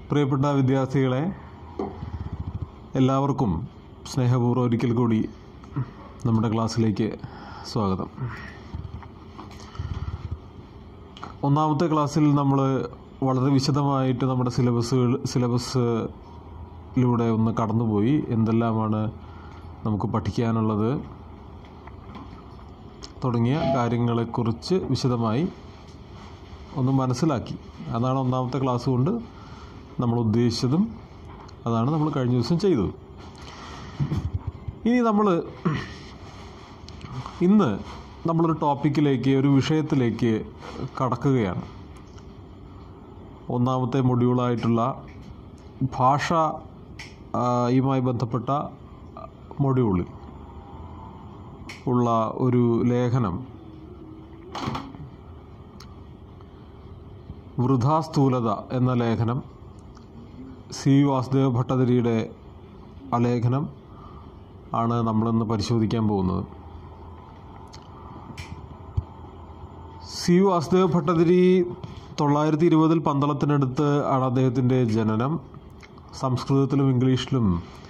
പ്രിയപ്പെട്ട വിദ്യാർത്ഥികളെ എല്ലാവർക്കും സ്നേഹപൂർവ്വം ഒരിക്കൽ കൂടി നമ്മുടെ ക്ലാസ്സിലേക്ക് സ്വാഗതം ഒന്നാമത്തെ ക്ലാസ്സിൽ നമ്മൾ വളരെ വിശദമായിട്ട് നമ്മുടെ സിലബസുകൾ സിലബസിലൂടെ ഒന്ന് കടന്നുപോയി എന്തെല്ലാമാണ് നമുക്ക് പഠിക്കാനുള്ളത് തുടങ്ങിയ കാര്യങ്ങളെക്കുറിച്ച് വിശദമായി ഒന്ന് മനസ്സിലാക്കി അതാണ് ഒന്നാമത്തെ ക്ലാസ് കൊണ്ട് നമ്മൾ ഉദ്ദേശിച്ചതും അതാണ് നമ്മൾ കഴിഞ്ഞ ദിവസം ചെയ്തത് ഇനി നമ്മൾ ഇന്ന് നമ്മളൊരു ടോപ്പിക്കിലേക്ക് ഒരു വിഷയത്തിലേക്ക് കടക്കുകയാണ് ഒന്നാമത്തെ മൊഡ്യൂളായിട്ടുള്ള ഭാഷ ആ, യുമായി ബന്ധപ്പെട്ട മൊഡ്യൂളിൽ ഉള്ള ഒരു ലേഖനം വൃഥാസ്ഥൂലത എന്ന ലേഖനം സി വാസുദേവ ഭട്ടതിരിയുടെ ആ ലേഖനം ആണ് നമ്മളിന്ന് പരിശോധിക്കാൻ പോകുന്നത് സി വാസുദേവ ഭട്ടതിരി തൊള്ളായിരത്തി ഇരുപതിൽ പന്തളത്തിനടുത്ത് ആണ് അദ്ദേഹത്തിൻ്റെ ജനനം സംസ്കൃതത്തിലും ഇംഗ്ലീഷിലും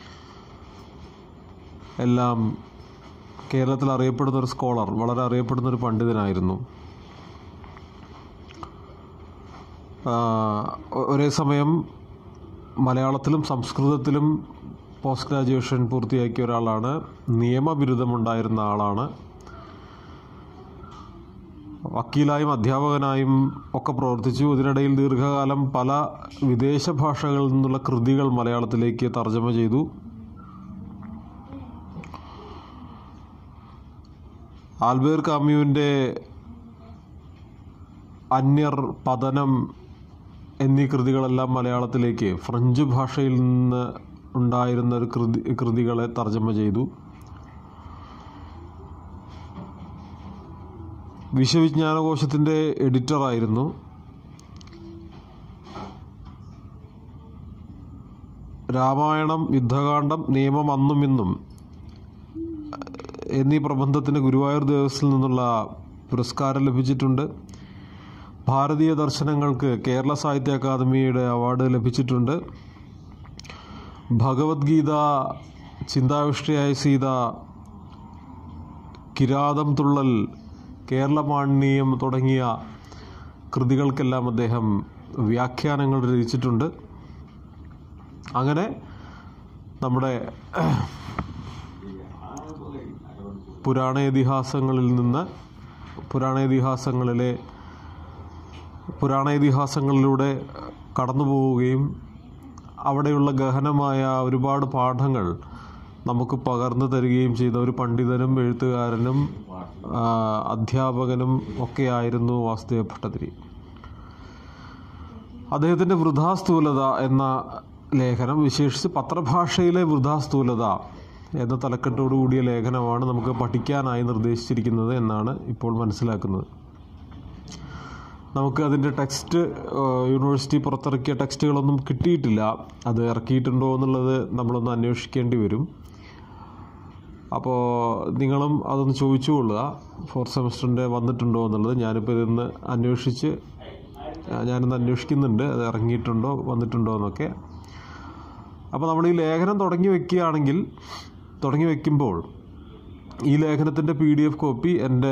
എല്ലാം കേരളത്തിൽ അറിയപ്പെടുന്ന ഒരു സ്കോളർ വളരെ അറിയപ്പെടുന്ന ഒരു പണ്ഡിതനായിരുന്നു ആ, ഒ- ഒരേ സമയം മലയാളത്തിലും സംസ്കൃതത്തിലും പോസ്റ്റ് ഗ്രാജുവേഷൻ പൂർത്തിയാക്കിയ ഒരാളാണ് നിയമബിരുദമുണ്ടായിരുന്ന ആളാണ് വക്കീലായും അധ്യാപകനായും ഒക്കെ പ്രവർത്തിച്ചു ഇതിനിടയിൽ ദീർഘകാലം പല വിദേശ ഭാഷകളിൽ നിന്നുള്ള കൃതികൾ മലയാളത്തിലേക്ക് തർജ്ജമ ചെയ്തു ആൽബേർ കാമ്യുവിൻ്റെ അന്യർ പതനം എന്നീ കൃതികളെല്ലാം മലയാളത്തിലേക്ക് ഫ്രഞ്ച് ഭാഷയിൽ നിന്ന് ഉണ്ടായിരുന്ന ഒരു കൃതി കൃതികളെ തർജ്ജമ ചെയ്തു വിശ്വവിജ്ഞാനകോശത്തിൻ്റെ എഡിറ്ററായിരുന്നു രാമായണം യുദ്ധകാന്ഡം നിയമം അന്നും ഇന്നും എന്നീ പ്രബന്ധത്തിന് ഗുരുവായൂർ ദേവസ്വത്തിൽ നിന്നുള്ള പുരസ്കാരം ലഭിച്ചിട്ടുണ്ട് ഭാരതീയ ദർശനങ്ങൾക്ക് കേരള സാഹിത്യ അക്കാദമിയുടെ അവാർഡ് ലഭിച്ചിട്ടുണ്ട് ഭഗവത്ഗീത ചിന്താവിഷ്ടയായ സീത കിരാതം തുള്ളൽ കേരളമാണ്യം തുടങ്ങിയ കൃതികൾക്കെല്ലാം അദ്ദേഹം വ്യാഖ്യാനങ്ങൾ രചിച്ചിട്ടുണ്ട് അങ്ങനെ നമ്മുടെ പുരാണ ഇതിഹാസങ്ങളിൽ നിന്ന് പുരാണ ഇതിഹാസങ്ങളിലെ പുരാണ ഇതിഹാസങ്ങളിലൂടെ കടന്നു പോവുകയും അവിടെയുള്ള ഗഹനമായ ഒരുപാട് പാഠങ്ങൾ നമുക്ക് പകർന്നു തരികയും ചെയ്ത ഒരു പണ്ഡിതനും എഴുത്തുകാരനും ആ, അധ്യാപകനും ഒക്കെയായിരുന്നു വാസുദേവ ഭട്ടതിരി അദ്ദേഹത്തിൻ്റെ വൃഥാസ്ഥൂലത എന്ന ലേഖനം വിശേഷിച്ച് പത്രഭാഷയിലെ വൃഥാസ്ഥൂലത എന്ന തലക്കെട്ടോടു കൂടിയ ലേഖനമാണ് നമുക്ക് പഠിക്കാനായി നിർദ്ദേശിച്ചിരിക്കുന്നത് എന്നാണ് ഇപ്പോൾ മനസ്സിലാക്കുന്നത് നമുക്ക് അതിൻ്റെ ടെക്സ്റ്റ് യൂണിവേഴ്സിറ്റി പുറത്തിറക്കിയ ടെക്സ്റ്റുകളൊന്നും കിട്ടിയിട്ടില്ല അത് ഇറക്കിയിട്ടുണ്ടോ എന്നുള്ളത് നമ്മളൊന്ന് അന്വേഷിക്കേണ്ടി വരും അപ്പോൾ നിങ്ങളും അതൊന്ന് ചോദിച്ചു കൊള്ളുക ഫോർത്ത് സെമസ്റ്ററിൻ്റെ വന്നിട്ടുണ്ടോ എന്നുള്ളത് ഞാനിപ്പോൾ ഇതൊന്ന് അന്വേഷിച്ച് ആ, ഞാനൊന്ന് അന്വേഷിക്കുന്നുണ്ട് അത് ഇറങ്ങിയിട്ടുണ്ടോ വന്നിട്ടുണ്ടോ എന്നൊക്കെ അപ്പോൾ നമ്മൾ ഈ ലേഖനം തുടങ്ങി വെക്കുകയാണെങ്കിൽ തുടങ്ങി വെക്കുമ്പോൾ ഈ ലേഖനത്തിൻ്റെ പി ഡി എഫ് കോപ്പി എൻ്റെ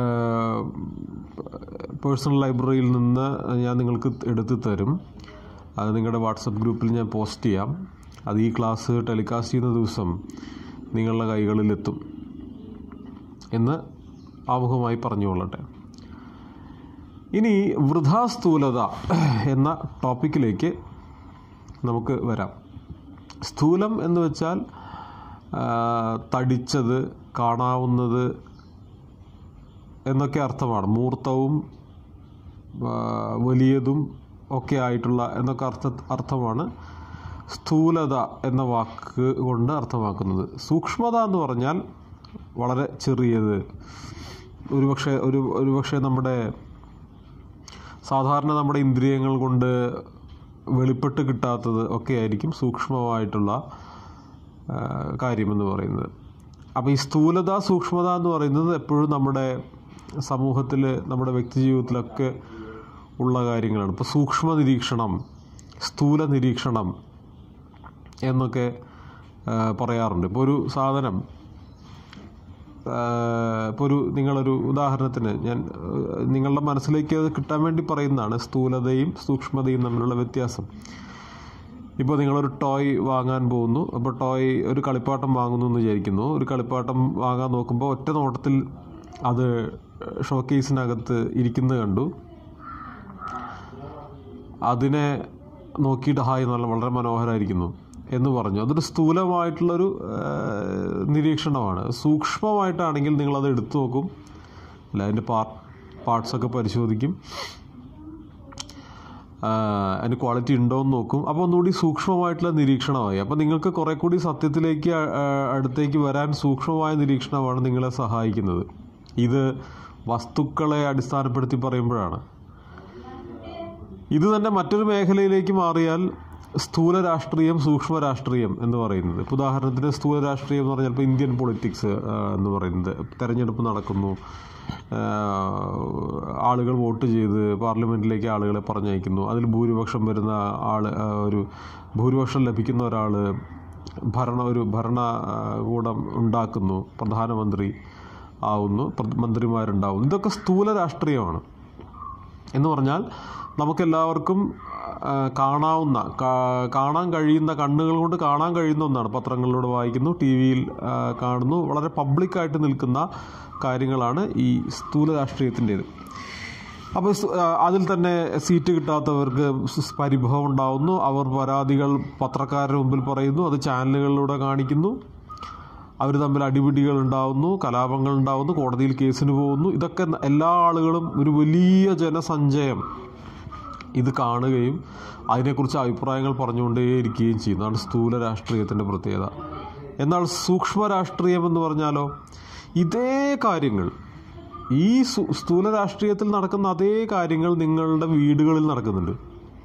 പേഴ്സണൽ ലൈബ്രറിയിൽ നിന്ന് ഞാൻ നിങ്ങൾക്ക് എടുത്ത് തരും അത് നിങ്ങളുടെ വാട്സപ്പ് ഗ്രൂപ്പിൽ ഞാൻ പോസ്റ്റ് ചെയ്യാം അത് ഈ ക്ലാസ് ടെലികാസ്റ്റ് ചെയ്യുന്ന ദിവസം നിങ്ങളുടെ കൈകളിലെത്തും എന്ന് ആമുഖമായി പറഞ്ഞുകൊള്ളട്ടെ ഇനി വൃഥാസ്ഥൂലത എന്ന ടോപ്പിക്കിലേക്ക് നമുക്ക് വരാം സ്ഥൂലം എന്ന് വെച്ചാൽ ആ, തടിച്ചത് കാണാവുന്നത് എന്നൊക്കെ അർത്ഥമാണ് മൂർത്തവും ആ, വലിയതും ഒക്കെ ആയിട്ടുള്ള എന്നൊക്കെ അർത്ഥ അർത്ഥമാണ് സ്ഥൂലത എന്ന വാക്ക് കൊണ്ട് അർത്ഥമാക്കുന്നത് സൂക്ഷ്മത എന്ന് പറഞ്ഞാൽ വളരെ ചെറിയത് ഒരുപക്ഷെ ഒരു ഒരുപക്ഷെ നമ്മുടെ സാധാരണ നമ്മുടെ ഇന്ദ്രിയങ്ങൾ കൊണ്ട് വെളിപ്പെട്ട് കിട്ടാത്തത് ഒക്കെ ആയിരിക്കും സൂക്ഷ്മമായിട്ടുള്ള ആ, കാര്യമെന്ന് പറയുന്നത് അപ്പോൾ ഈ സ്ഥൂലത സൂക്ഷ്മത എന്ന് പറയുന്നത് എപ്പോഴും നമ്മുടെ സമൂഹത്തിൽ നമ്മുടെ വ്യക്തി ജീവിതത്തിലൊക്കെ ഉള്ള കാര്യങ്ങളാണ് ഇപ്പോൾ സൂക്ഷ്മ നിരീക്ഷണം സ്ഥൂല നിരീക്ഷണം എന്നൊക്കെ ആ, പറയാറുണ്ട് ഇപ്പോൾ ഒരു സാധനം ഇപ്പോൾ ഒരു നിങ്ങളൊരു ഉദാഹരണത്തിന് ഞാൻ ആ, നിങ്ങളുടെ മനസ്സിലേക്ക് അത് കിട്ടാൻ വേണ്ടി പറയുന്നതാണ് സ്ഥൂലതയും സൂക്ഷ്മതയും തമ്മിലുള്ള വ്യത്യാസം ഇപ്പോൾ നിങ്ങളൊരു ടോയ് വാങ്ങാൻ പോകുന്നു അപ്പോൾ ടോയ് ഒരു കളിപ്പാട്ടം വാങ്ങുന്നു എന്ന് വിചാരിക്കുന്നു ഒരു കളിപ്പാട്ടം വാങ്ങാൻ നോക്കുമ്പോൾ ഒറ്റ നോട്ടത്തിൽ അത് ഷോക്കേസിനകത്ത് ഇരിക്കുന്നത് കണ്ടു അതിനെ നോക്കിയിട്ട് ഹായ് നല്ല വളരെ മനോഹരമായിരിക്കുന്നു എന്ന് പറഞ്ഞു അതൊരു സ്ഥൂലമായിട്ടുള്ളൊരു ആ, നിരീക്ഷണമാണ് സൂക്ഷ്മമായിട്ടാണെങ്കിൽ നിങ്ങളത് എടുത്തു നോക്കും അല്ല അതിൻ്റെ പാർട്ട് പാർട്സൊക്കെ പരിശോധിക്കും ആഹ് അതിന് ക്വാളിറ്റി ഉണ്ടോ എന്ന് നോക്കും അപ്പോൾ ഒന്നുകൂടി സൂക്ഷ്മമായിട്ടുള്ള നിരീക്ഷണമായി അപ്പോൾ നിങ്ങൾക്ക് കുറേ കൂടി സത്യത്തിലേക്ക് അ- ആ- അടുത്തേക്ക് വരാൻ സൂക്ഷ്മമായ നിരീക്ഷണമാണ് നിങ്ങളെ സഹായിക്കുന്നത് ഇത് വസ്തുക്കളെ അടിസ്ഥാനപ്പെടുത്തി പറയുമ്പോഴാണ് ഇത് തന്നെ മറ്റൊരു മേഖലയിലേക്ക് മാറിയാൽ സ്ഥൂല രാഷ്ട്രീയം സൂക്ഷ്മ രാഷ്ട്രീയം എന്ന് പറയുന്നത് ഇപ്പോൾ ഉദാഹരണത്തിന് സ്ഥൂല രാഷ്ട്രീയം എന്ന് പറഞ്ഞാൽ ഇപ്പോൾ ഇന്ത്യൻ പൊളിറ്റിക്സ് എന്ന് പറയുന്നത് തെരഞ്ഞെടുപ്പ് നടക്കുന്നു ആ, ആളുകൾ വോട്ട് ചെയ്ത് പാർലമെൻറ്റിലേക്ക് ആളുകളെ പറഞ്ഞയക്കുന്നു അതിൽ ഭൂരിപക്ഷം വരുന്ന ആൾ ആ, ഒരു ഭൂരിപക്ഷം ലഭിക്കുന്ന ഒരാൾ ഭരണ ഒരു ഭരണകൂടം ഉണ്ടാക്കുന്നു പ്രധാനമന്ത്രി ആവുന്നു പ്ര- മന്ത്രിമാരുണ്ടാവുന്നു ഇതൊക്കെ സ്ഥൂല രാഷ്ട്രീയമാണ് എന്ന് പറഞ്ഞാൽ നമുക്കെല്ലാവർക്കും ആ, കാണാവുന്ന കാ- കാണാൻ കഴിയുന്ന കണ്ണുകൾ കൊണ്ട് കാണാൻ കഴിയുന്ന ഒന്നാണ് പത്രങ്ങളിലൂടെ വായിക്കുന്നു ടി വിയിൽ കാണുന്നു വളരെ പബ്ലിക്കായിട്ട് നിൽക്കുന്ന കാര്യങ്ങളാണ് ഈ സ്ഥൂല രാഷ്ട്രീയത്തിൻ്റേത് അപ്പോൾ സ്- ആ, അതിൽ തന്നെ സീറ്റ് കിട്ടാത്തവർക്ക് സ് പരിഭവം ഉണ്ടാവുന്നു അവർ പരാതികൾ പത്രക്കാരുടെ മുമ്പിൽ പറയുന്നു അത് ചാനലുകളിലൂടെ കാണിക്കുന്നു അവർ തമ്മിൽ അടിപിടികൾ ഉണ്ടാവുന്നു കലാപങ്ങൾ ഉണ്ടാവുന്നു കോടതിയിൽ കേസിന് പോകുന്നു ഇതൊക്കെ ന- എല്ലാ ആളുകളും ഒരു വലിയ ജനസഞ്ചയം ഇത് കാണുകയും അതിനെക്കുറിച്ച് അഭിപ്രായങ്ങൾ പറഞ്ഞുകൊണ്ടേയിരിക്കുകയും ചെയ്യുന്നതാണ് സ്ഥൂല രാഷ്ട്രീയത്തിൻ്റെ പ്രത്യേകത എന്നാൽ സൂക്ഷ്മ രാഷ്ട്രീയം എന്ന് പറഞ്ഞാലോ ഇതേ കാര്യങ്ങൾ ഈ സു- സ്ഥൂല രാഷ്ട്രീയത്തിൽ നടക്കുന്ന അതേ കാര്യങ്ങൾ നിങ്ങളുടെ വീടുകളിൽ നടക്കുന്നുണ്ട്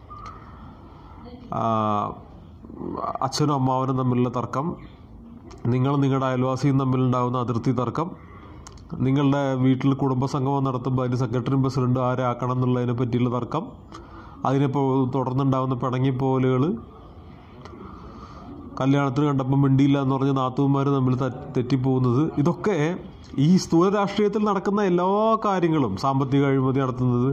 ആ, അച്ഛനും അമ്മാവനും തമ്മിലുള്ള തർക്കം നിങ്ങൾ നിങ്ങളുടെ അയൽവാസിയും തമ്മിലുണ്ടാകുന്ന അതിർത്തി തർക്കം നിങ്ങളുടെ വീട്ടിൽ കുടുംബസംഗമം നടത്തുമ്പോൾ അതിന് സെക്രട്ടറിയും പ്രസിഡന്റും ആരെ ആക്കണം എന്നുള്ളതിനെ പറ്റിയുള്ള തർക്കം അതിനിപ്പോൾ തുടർന്നുണ്ടാകുന്ന പിണങ്ങിപ്പോലുകൾ കല്യാണത്തിന് കണ്ടപ്പോൾ മിണ്ടിയില്ല എന്ന് പറഞ്ഞ് നാത്തൂന്മാർ തമ്മിൽ തെ- തെറ്റിപ്പോകുന്നത് ഇതൊക്കെ ഈ സ്ഥൂല രാഷ്ട്രീയത്തിൽ നടക്കുന്ന എല്ലാ കാര്യങ്ങളും സാമ്പത്തിക അഴിമതി നടത്തുന്നത്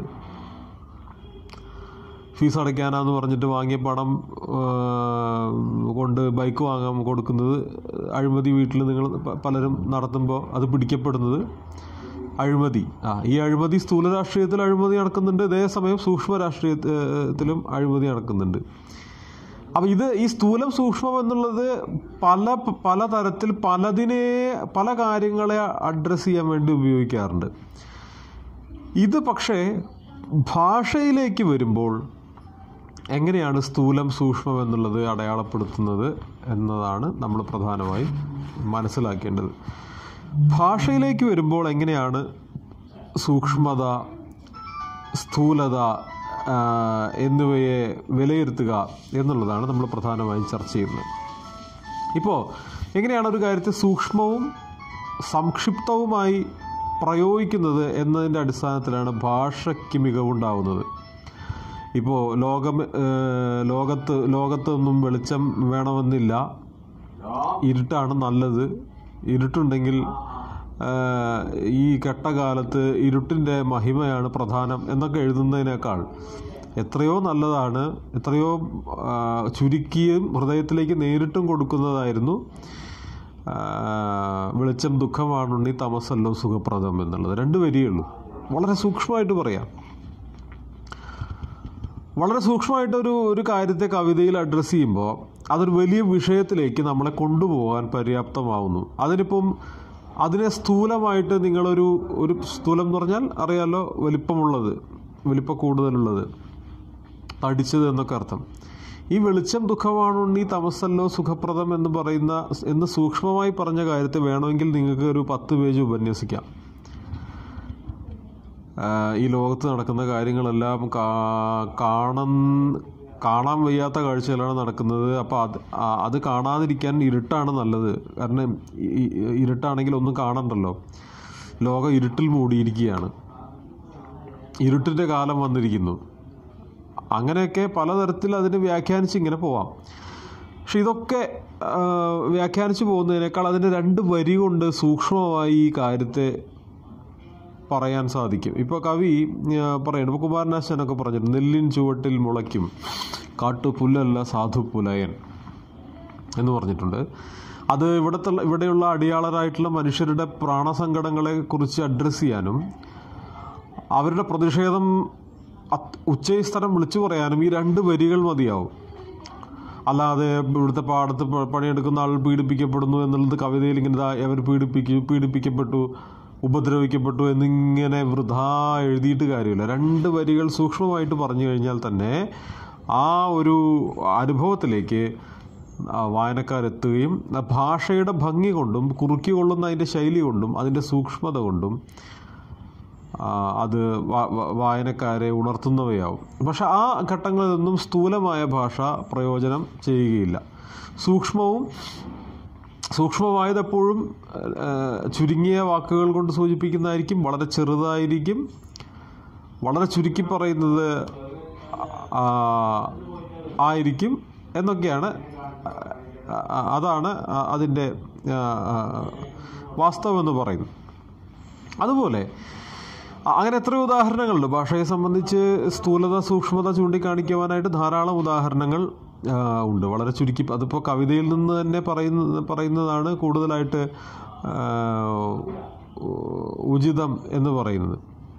ഫീസ് അടയ്ക്കാനാന്ന് പറഞ്ഞിട്ട് വാങ്ങിയ പണം ആ, കൊണ്ട് ബൈക്ക് വാങ്ങാൻ കൊടുക്കുന്നത് അഴിമതി വീട്ടിൽ നിങ്ങൾ പ- പലരും നടത്തുമ്പോൾ അത് പിടിക്കപ്പെടുന്നത് അഴിമതി ആ ഈ അഴിമതി സ്ഥൂല രാഷ്ട്രീയത്തിൽ അഴിമതി നടക്കുന്നുണ്ട് ഇതേസമയം സൂക്ഷ്മ രാഷ്ട്രീയത്തിലും അഴിമതി നടക്കുന്നുണ്ട് അപ്പം ഇത് ഈ സ്ഥൂലം സൂക്ഷ്മം എന്നുള്ളത് പല പല തരത്തിൽ പലതിനെ പല കാര്യങ്ങളെ അഡ്രസ്സ് ചെയ്യാൻ വേണ്ടി ഉപയോഗിക്കാറുണ്ട് ഇത് പക്ഷേ ഭാഷയിലേക്ക് വരുമ്പോൾ എങ്ങനെയാണ് സ്ഥൂലം സൂക്ഷ്മം എന്നുള്ളത് അടയാളപ്പെടുത്തുന്നത് എന്നതാണ് നമ്മൾ പ്രധാനമായും മനസ്സിലാക്കേണ്ടത് ഭാഷയിലേക്ക് വരുമ്പോൾ എങ്ങനെയാണ് സൂക്ഷ്മത സ്ഥൂലത ആ, എന്നിവയെ വിലയിരുത്തുക എന്നുള്ളതാണ് നമ്മൾ പ്രധാനമായും ചർച്ച ചെയ്യുന്നത് ഇപ്പോൾ എങ്ങനെയാണ് ഒരു കാര്യത്തെ സൂക്ഷ്മവും സംക്ഷിപ്തവുമായി പ്രയോഗിക്കുന്നത് എന്നതിൻ്റെ അടിസ്ഥാനത്തിലാണ് ഭാഷയ്ക്ക് മികവുണ്ടാവുന്നത് ഇപ്പോൾ ലോകം ഏഹ്, ലോകത്ത് ലോകത്തൊന്നും വെളിച്ചം വേണമെന്നില്ല ഇരുട്ടാണ് നല്ലത് ഇരുട്ടുണ്ടെങ്കിൽ ഏഹ്, ഈ കെട്ടകാലത്ത് ഇരുട്ടിൻ്റെ മഹിമയാണ് പ്രധാനം എന്നൊക്കെ എഴുതുന്നതിനേക്കാൾ എത്രയോ നല്ലതാണ് എത്രയോ ആ, ചുരുക്കിയും ഹൃദയത്തിലേക്ക് നേരിട്ടും കൊടുക്കുന്നതായിരുന്നു ആ, വെളിച്ചം ദുഃഖമാണുണ്ണി തമസല്ലോ സുഖപ്രദം എന്നുള്ളത് രണ്ട് വരിയേ ഉള്ളൂ വളരെ സൂക്ഷ്മമായിട്ട് പറയാം വളരെ സൂക്ഷ്മമായിട്ടൊരു ഒരു കാര്യത്തെ കവിതയിൽ അഡ്രസ്സ് ചെയ്യുമ്പോൾ അതൊരു വലിയ വിഷയത്തിലേക്ക് നമ്മളെ കൊണ്ടുപോകാൻ പര്യാപ്തമാവുന്നു അതിനിപ്പം അതിനെ സ്ഥൂലമായിട്ട് നിങ്ങളൊരു ഒരു സ്ഥൂലം എന്ന് പറഞ്ഞാൽ അറിയാലോ വലിപ്പമുള്ളത് വലിപ്പ കൂടുതലുള്ളത് തടിച്ചത് എന്നൊക്കെ അർത്ഥം ഈ വെളിച്ചം ദുഃഖമാണുണ്ണി തമസല്ലോ സുഖപ്രദം എന്ന് പറയുന്ന എന്ന് സൂക്ഷ്മമായി പറഞ്ഞ കാര്യത്തെ വേണമെങ്കിൽ നിങ്ങൾക്ക് ഒരു പത്ത് പേജ് ഉപന്യസിക്കാം ആഹ് ഈ ലോകത്ത് നടക്കുന്ന കാര്യങ്ങളെല്ലാം കാ- കാണൻ കാണാൻ വയ്യാത്ത കാഴ്ചകളാണ് നടക്കുന്നത് അപ്പോൾ അത് ആ- അത് കാണാതിരിക്കാൻ ഇരുട്ടാണ് നല്ലത് കാരണം ഈ- ഈ- ഇരുട്ടാണെങ്കിൽ ഒന്നും കാണണ്ടല്ലോ ലോകം ഇരുട്ടിൽ മൂടിയിരിക്കുകയാണ് ഇരുട്ടിൻ്റെ കാലം വന്നിരിക്കുന്നു അങ്ങനെയൊക്കെ പലതരത്തിൽ അതിനെ വ്യാഖ്യാനിച്ച് ഇങ്ങനെ പോവാം പക്ഷെ ഇതൊക്കെ ആ, വ്യാഖ്യാനിച്ച് പോകുന്നതിനേക്കാൾ അതിൻ്റെ രണ്ട് വരി കൊണ്ട് സൂക്ഷ്മമായി ഈ കാര്യത്തെ പറയാൻ സാധിക്കും ഇപ്പോൾ കവി ആ, പറയുന്നു ഇപ്പോൾ കുമാരനാശാനൊക്കെ പറഞ്ഞിട്ടുണ്ട് നെല്ലിൻ ചുവട്ടിൽ മുളയ്ക്കും കാട്ടുപുല്ലല്ല സാധു പുലയൻ എന്ന് പറഞ്ഞിട്ടുണ്ട് അത് ഇവിടുത്തെ ഇവിടെയുള്ള അടിയാളരായിട്ടുള്ള മനുഷ്യരുടെ പ്രാണസങ്കടങ്ങളെ കുറിച്ച് അഡ്രസ്സ് ചെയ്യാനും അവരുടെ പ്രതിഷേധം അത് ഉച്ചസ്ഥലം വിളിച്ചു പറയാനും ഈ രണ്ട് വരികൾ മതിയാവും അല്ലാതെ ഇവിടുത്തെ പാടത്ത് പ- പണിയെടുക്കുന്ന ആൾ പീഡിപ്പിക്കപ്പെടുന്നു എന്നുള്ളത് കവിതയിൽ ഇങ്ങനെ ദാ അവർ പീഡിപ്പിക്കു പീഡിപ്പിക്കപ്പെട്ടു ഉപദ്രവിക്കപ്പെട്ടു എന്നിങ്ങനെ വൃഥാ എഴുതിയിട്ട് കാര്യമില്ല രണ്ട് വരികൾ സൂക്ഷ്മമായിട്ട് പറഞ്ഞു കഴിഞ്ഞാൽ തന്നെ ആ ഒരു അനുഭവത്തിലേക്ക് ആ വായനക്കാരെത്തുകയും ആ ഭാഷയുടെ ഭംഗി കൊണ്ടും കുറുക്കി കൊള്ളുന്ന അതിൻ്റെ ശൈലി കൊണ്ടും അതിൻ്റെ സൂക്ഷ്മത കൊണ്ടും ആ, അത് വാ- വാ- വായനക്കാരെ ഉണർത്തുന്നവയാവും പക്ഷെ ആ ഘട്ടങ്ങളിലൊന്നും സ്ഥൂലമായ ഭാഷ പ്രയോജനം ചെയ്യുകയില്ല സൂക്ഷ്മവും സൂക്ഷ്മമായത് എപ്പോഴും ആ, ചുരുങ്ങിയ വാക്കുകൾ കൊണ്ട് സൂചിപ്പിക്കുന്നതായിരിക്കും വളരെ ചെറുതായിരിക്കും വളരെ ചുരുക്കി പറയുന്നത് ആ, ആയിരിക്കും എന്നൊക്കെയാണ് ആ, ആ, അതാണ് ആ, അതിൻ്റെ ആ, ആ, വാസ്തവം എന്ന് പറയുന്നത് അതുപോലെ അ- അങ്ങനെ എത്രയോ ഉദാഹരണങ്ങളുണ്ട് ഭാഷയെ സംബന്ധിച്ച് സ്ഥൂലത സൂക്ഷ്മത ചൂണ്ടിക്കാണിക്കുവാനായിട്ട് ധാരാളം ഉദാഹരണങ്ങൾ ആ, ഉണ്ട് വളരെ ചുരുക്കി അതിപ്പോൾ കവിതയിൽ നിന്ന് തന്നെ പറയുന്ന പറയുന്നതാണ് കൂടുതലായിട്ട് ആ, ഉചിതം എന്ന് പറയുന്നത്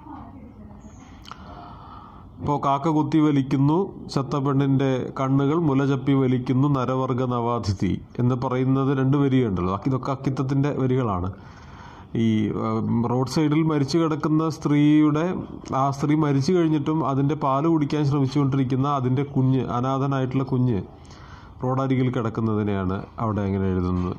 ഇപ്പോൾ കാക്ക കുത്തി വലിക്കുന്നു ചത്ത പെണ്ണിൻ്റെ കണ്ണുകൾ മുലചപ്പി വലിക്കുന്നു നരവർഗ നവാതിഥി എന്ന് പറയുന്നത് രണ്ട് വരിയുണ്ടല്ലോ ഇതൊക്കെ അക്കിത്തത്തിൻ്റെ വരികളാണ് ഈ ഉം, റോഡ് സൈഡിൽ മരിച്ചു കിടക്കുന്ന സ്ത്രീയുടെ ആ സ്ത്രീ മരിച്ചു കഴിഞ്ഞിട്ടും അതിൻ്റെ പാല് കുടിക്കാൻ ശ്രമിച്ചുകൊണ്ടിരിക്കുന്ന അതിൻ്റെ കുഞ്ഞ് അനാഥനായിട്ടുള്ള കുഞ്ഞ് റോഡരികിൽ കിടക്കുന്നതിനെയാണ് അവിടെ അങ്ങനെ എഴുതുന്നത്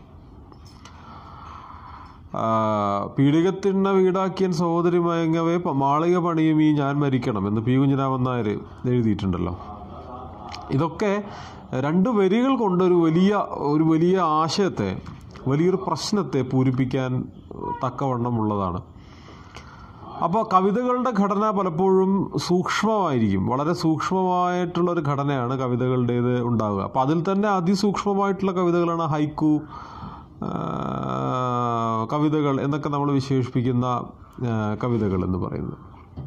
ആ, പീഡികത്തിണ്ണ വീടാക്കിയൻ സഹോദരി മയങ്ങവേ പ- മാളിക പണിയും ഈ ഞാൻ മരിക്കണം എന്ന് പി കുഞ്ഞിരാമൻ നായർ എഴുതിയിട്ടുണ്ടല്ലോ ഇതൊക്കെ രണ്ട് വരികൾ കൊണ്ട് ഒരു വലിയ ഒരു വലിയ ആശയത്തെ വലിയൊരു പ്രശ്നത്തെ പൂരിപ്പിക്കാൻ തക്കവണ്ണമുള്ളതാണ് അപ്പോൾ കവിതകളുടെ ഘടന പലപ്പോഴും സൂക്ഷ്മമായിരിക്കും വളരെ സൂക്ഷ്മമായിട്ടുള്ള ഒരു ഘടനയാണ് കവിതകളുടേത് ഉണ്ടാവുക അപ്പോൾ അതിൽ തന്നെ അതിസൂക്ഷ്മമായിട്ടുള്ള കവിതകളാണ് ഹൈക്കു ആ, കവിതകൾ എന്നൊക്കെ നമ്മൾ വിശേഷിപ്പിക്കുന്ന ആ, കവിതകൾ എന്ന് പറയുന്നത്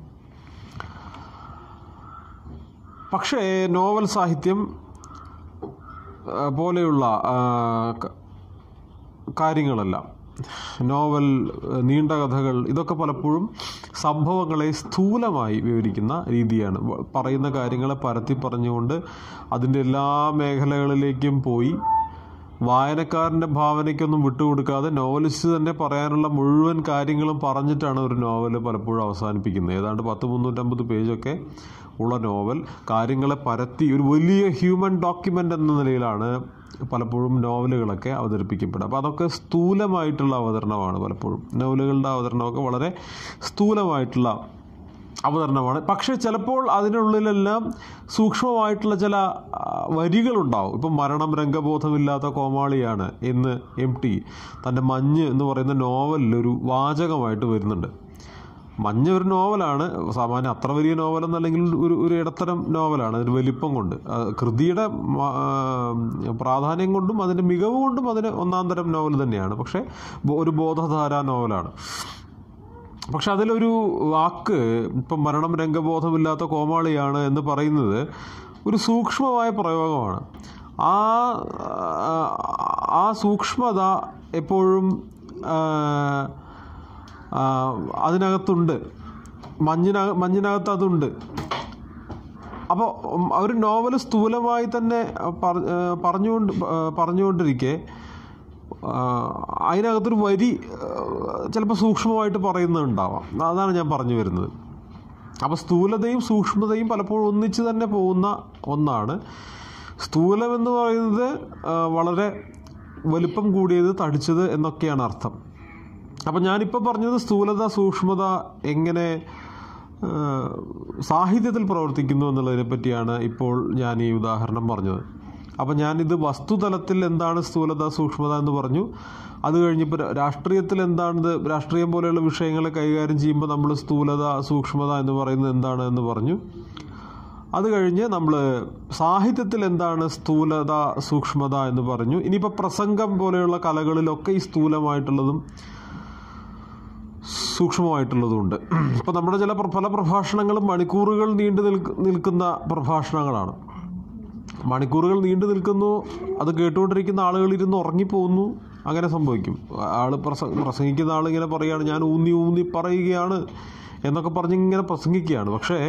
പക്ഷേ നോവൽ സാഹിത്യം ആ, പോലെയുള്ള ആ, ക- കാര്യങ്ങളെല്ലാം നോവൽ ഏഹ്, നീണ്ട കഥകൾ ഇതൊക്കെ പലപ്പോഴും സംഭവങ്ങളെ സ്ഥൂലമായി വിവരിക്കുന്ന രീതിയാണ് വ- പറയുന്ന കാര്യങ്ങളെ പരത്തി പറഞ്ഞുകൊണ്ട് അതിൻ്റെ എല്ലാ മേഖലകളിലേക്കും പോയി വായനക്കാരൻ്റെ ഭാവനയ്ക്കൊന്നും വിട്ടുകൊടുക്കാതെ നോവലിസ്റ്റ് തന്നെ പറയാനുള്ള മുഴുവൻ കാര്യങ്ങളും പറഞ്ഞിട്ടാണ് ഒരു നോവൽ പലപ്പോഴും അവസാനിപ്പിക്കുന്നത് ഏതാണ്ട് പത്ത് മുന്നൂറ്റമ്പത് പേജൊക്കെ ഉള്ള നോവൽ കാര്യങ്ങളെ പരത്തി ഒരു വലിയ ഹ്യൂമൻ ഡോക്യുമെൻ്റ് എന്ന നിലയിലാണ് പലപ്പോഴും നോവലുകളൊക്കെ അവതരിപ്പിക്കപ്പെടുക അപ്പോൾ അതൊക്കെ സ്ഥൂലമായിട്ടുള്ള അവതരണമാണ് പലപ്പോഴും നോവലുകളുടെ അവതരണമൊക്കെ വളരെ സ്ഥൂലമായിട്ടുള്ള അവതരണമാണ് പക്ഷേ ചിലപ്പോൾ അതിനുള്ളിലെല്ലാം സൂക്ഷ്മമായിട്ടുള്ള ചില ആ, വരികളുണ്ടാവും ഇപ്പം മരണം രംഗബോധമില്ലാത്ത കോമാളിയാണ് എന്ന് എം ടി തൻ്റെ മഞ്ഞ് എന്ന് പറയുന്ന നോവലിൽ ഒരു വാചകമായിട്ട് വരുന്നുണ്ട് മഞ്ഞ് ഒരു നോവലാണ് സാമാന്യം അത്ര വലിയ നോവലെന്നല്ലെങ്കിൽ ഒരു ഒരു ഇടത്തരം നോവലാണ് അതിന് വലിപ്പം കൊണ്ട് ആ, കൃതിയുടെ മ- ആ, പ്രാധാന്യം കൊണ്ടും അതിൻ്റെ മികവ് കൊണ്ടും അതിന് ഒന്നാം തരം നോവൽ തന്നെയാണ് പക്ഷേ ബോ- ഒരു ബോധധാരാ നോവലാണ് പക്ഷെ അതിലൊരു വാക്ക് ഇപ്പം മരണം രംഗബോധമില്ലാത്ത കോമാളിയാണ് എന്ന് പറയുന്നത് ഒരു സൂക്ഷ്മമായ പ്രയോഗമാണ് ആ ആ സൂക്ഷ്മത എപ്പോഴും ആ, ആ, അതിനകത്തുണ്ട് മഞ്ഞിനക മഞ്ഞിനകത്ത് അതുണ്ട് അപ്പോൾ ഒരു നോവൽ സ്ഥൂലമായി തന്നെ പറ- ആ, പറഞ്ഞുകൊണ്ട് ആ, പറഞ്ഞുകൊണ്ടിരിക്കെ ആ, അതിനകത്തൊരു വരി ചിലപ്പോൾ സൂക്ഷ്മമായിട്ട് പറയുന്നുണ്ടാവാം അതാണ് ഞാൻ പറഞ്ഞു വരുന്നത് അപ്പോൾ സ്ഥൂലതയും സൂക്ഷ്മതയും പലപ്പോഴും ഒന്നിച്ച് തന്നെ പോകുന്ന ഒന്നാണ് സ്ഥൂലം എന്ന് പറയുന്നത് ആ, വളരെ വലിപ്പം കൂടിയത് തടിച്ചത് എന്നൊക്കെയാണ് അർത്ഥം അപ്പം ഞാനിപ്പോൾ പറഞ്ഞത് സ്ഥൂലത സൂക്ഷ്മത എങ്ങനെ ആ, സാഹിത്യത്തിൽ പ്രവർത്തിക്കുന്നു എന്നുള്ളതിനെ പറ്റിയാണ് ഇപ്പോൾ ഞാൻ ഈ ഉദാഹരണം പറഞ്ഞത് അപ്പം ഞാനിത് വസ്തുതലത്തിൽ എന്താണ് സ്ഥൂലത സൂക്ഷ്മത എന്ന് പറഞ്ഞു അത് കഴിഞ്ഞപ്പോൾ രാഷ്ട്രീയത്തിൽ എന്താണിത് രാഷ്ട്രീയം പോലെയുള്ള വിഷയങ്ങളെ കൈകാര്യം ചെയ്യുമ്പോൾ നമ്മൾ സ്ഥൂലത സൂക്ഷ്മത എന്ന് പറയുന്നത് എന്താണ് എന്ന് പറഞ്ഞു അത് കഴിഞ്ഞ് നമ്മൾ സാഹിത്യത്തിൽ എന്താണ് സ്ഥൂലത സൂക്ഷ്മത എന്ന് പറഞ്ഞു ഇനിയിപ്പോൾ പ്രസംഗം പോലെയുള്ള കലകളിലൊക്കെ ഈ സ്ഥൂലമായിട്ടുള്ളതും സൂക്ഷ്മമായിട്ടുള്ളതുമുണ്ട് ഇപ്പോൾ നമ്മുടെ ചില പ്ര- പല പ്രഭാഷണങ്ങളും മണിക്കൂറുകൾ നീണ്ടു നിൽക്ക് നിൽക്കുന്ന പ്രഭാഷണങ്ങളാണ് മണിക്കൂറുകൾ നീണ്ടു നിൽക്കുന്നു അത് കേട്ടുകൊണ്ടിരിക്കുന്ന ആളുകൾ ഇരുന്ന് ഉറങ്ങിപ്പോകുന്നു അങ്ങനെ സംഭവിക്കും ആൾ പ്രസ പ്രസംഗിക്കുന്ന ആൾ ഇങ്ങനെ പറയുകയാണ് ഞാൻ ഊന്നി ഊന്നി പറയുകയാണ് എന്നൊക്കെ പറഞ്ഞ് ഇങ്ങനെ പ്രസംഗിക്കുകയാണ് പക്ഷേ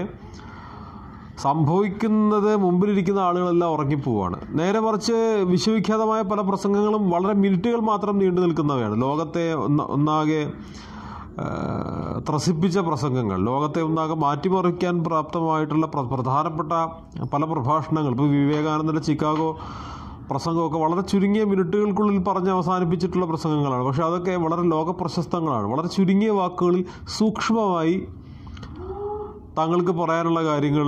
സംഭവിക്കുന്നത് മുമ്പിലിരിക്കുന്ന ആളുകളെല്ലാം ഉറങ്ങിപ്പോവാണ് നേരെ മറിച്ച് വിശ്വവിഖ്യാതമായ പല പ്രസംഗങ്ങളും വളരെ മിനിറ്റുകൾ മാത്രം നീണ്ടു നിൽക്കുന്നവയാണ് ലോകത്തെ ഒന്ന ഒന്നാകെ ആ, ത്രസിപ്പിച്ച പ്രസംഗങ്ങൾ ലോകത്തെ ഒന്നാകെ മാറ്റിമറിക്കാൻ പ്രാപ്തമായിട്ടുള്ള പ്ര- പ്രധാനപ്പെട്ട പല പ്രഭാഷണങ്ങൾ ഇപ്പോൾ വിവേകാനന്ദൻ്റെ ചിക്കാഗോ പ്രസംഗമൊക്കെ വളരെ ചുരുങ്ങിയ മിനിറ്റുകൾക്കുള്ളിൽ പറഞ്ഞ് അവസാനിപ്പിച്ചിട്ടുള്ള പ്രസംഗങ്ങളാണ് പക്ഷേ അതൊക്കെ വളരെ ലോക പ്രശസ്തങ്ങളാണ് വളരെ ചുരുങ്ങിയ വാക്കുകളിൽ സൂക്ഷ്മമായി താങ്കൾക്ക് പറയാനുള്ള കാര്യങ്ങൾ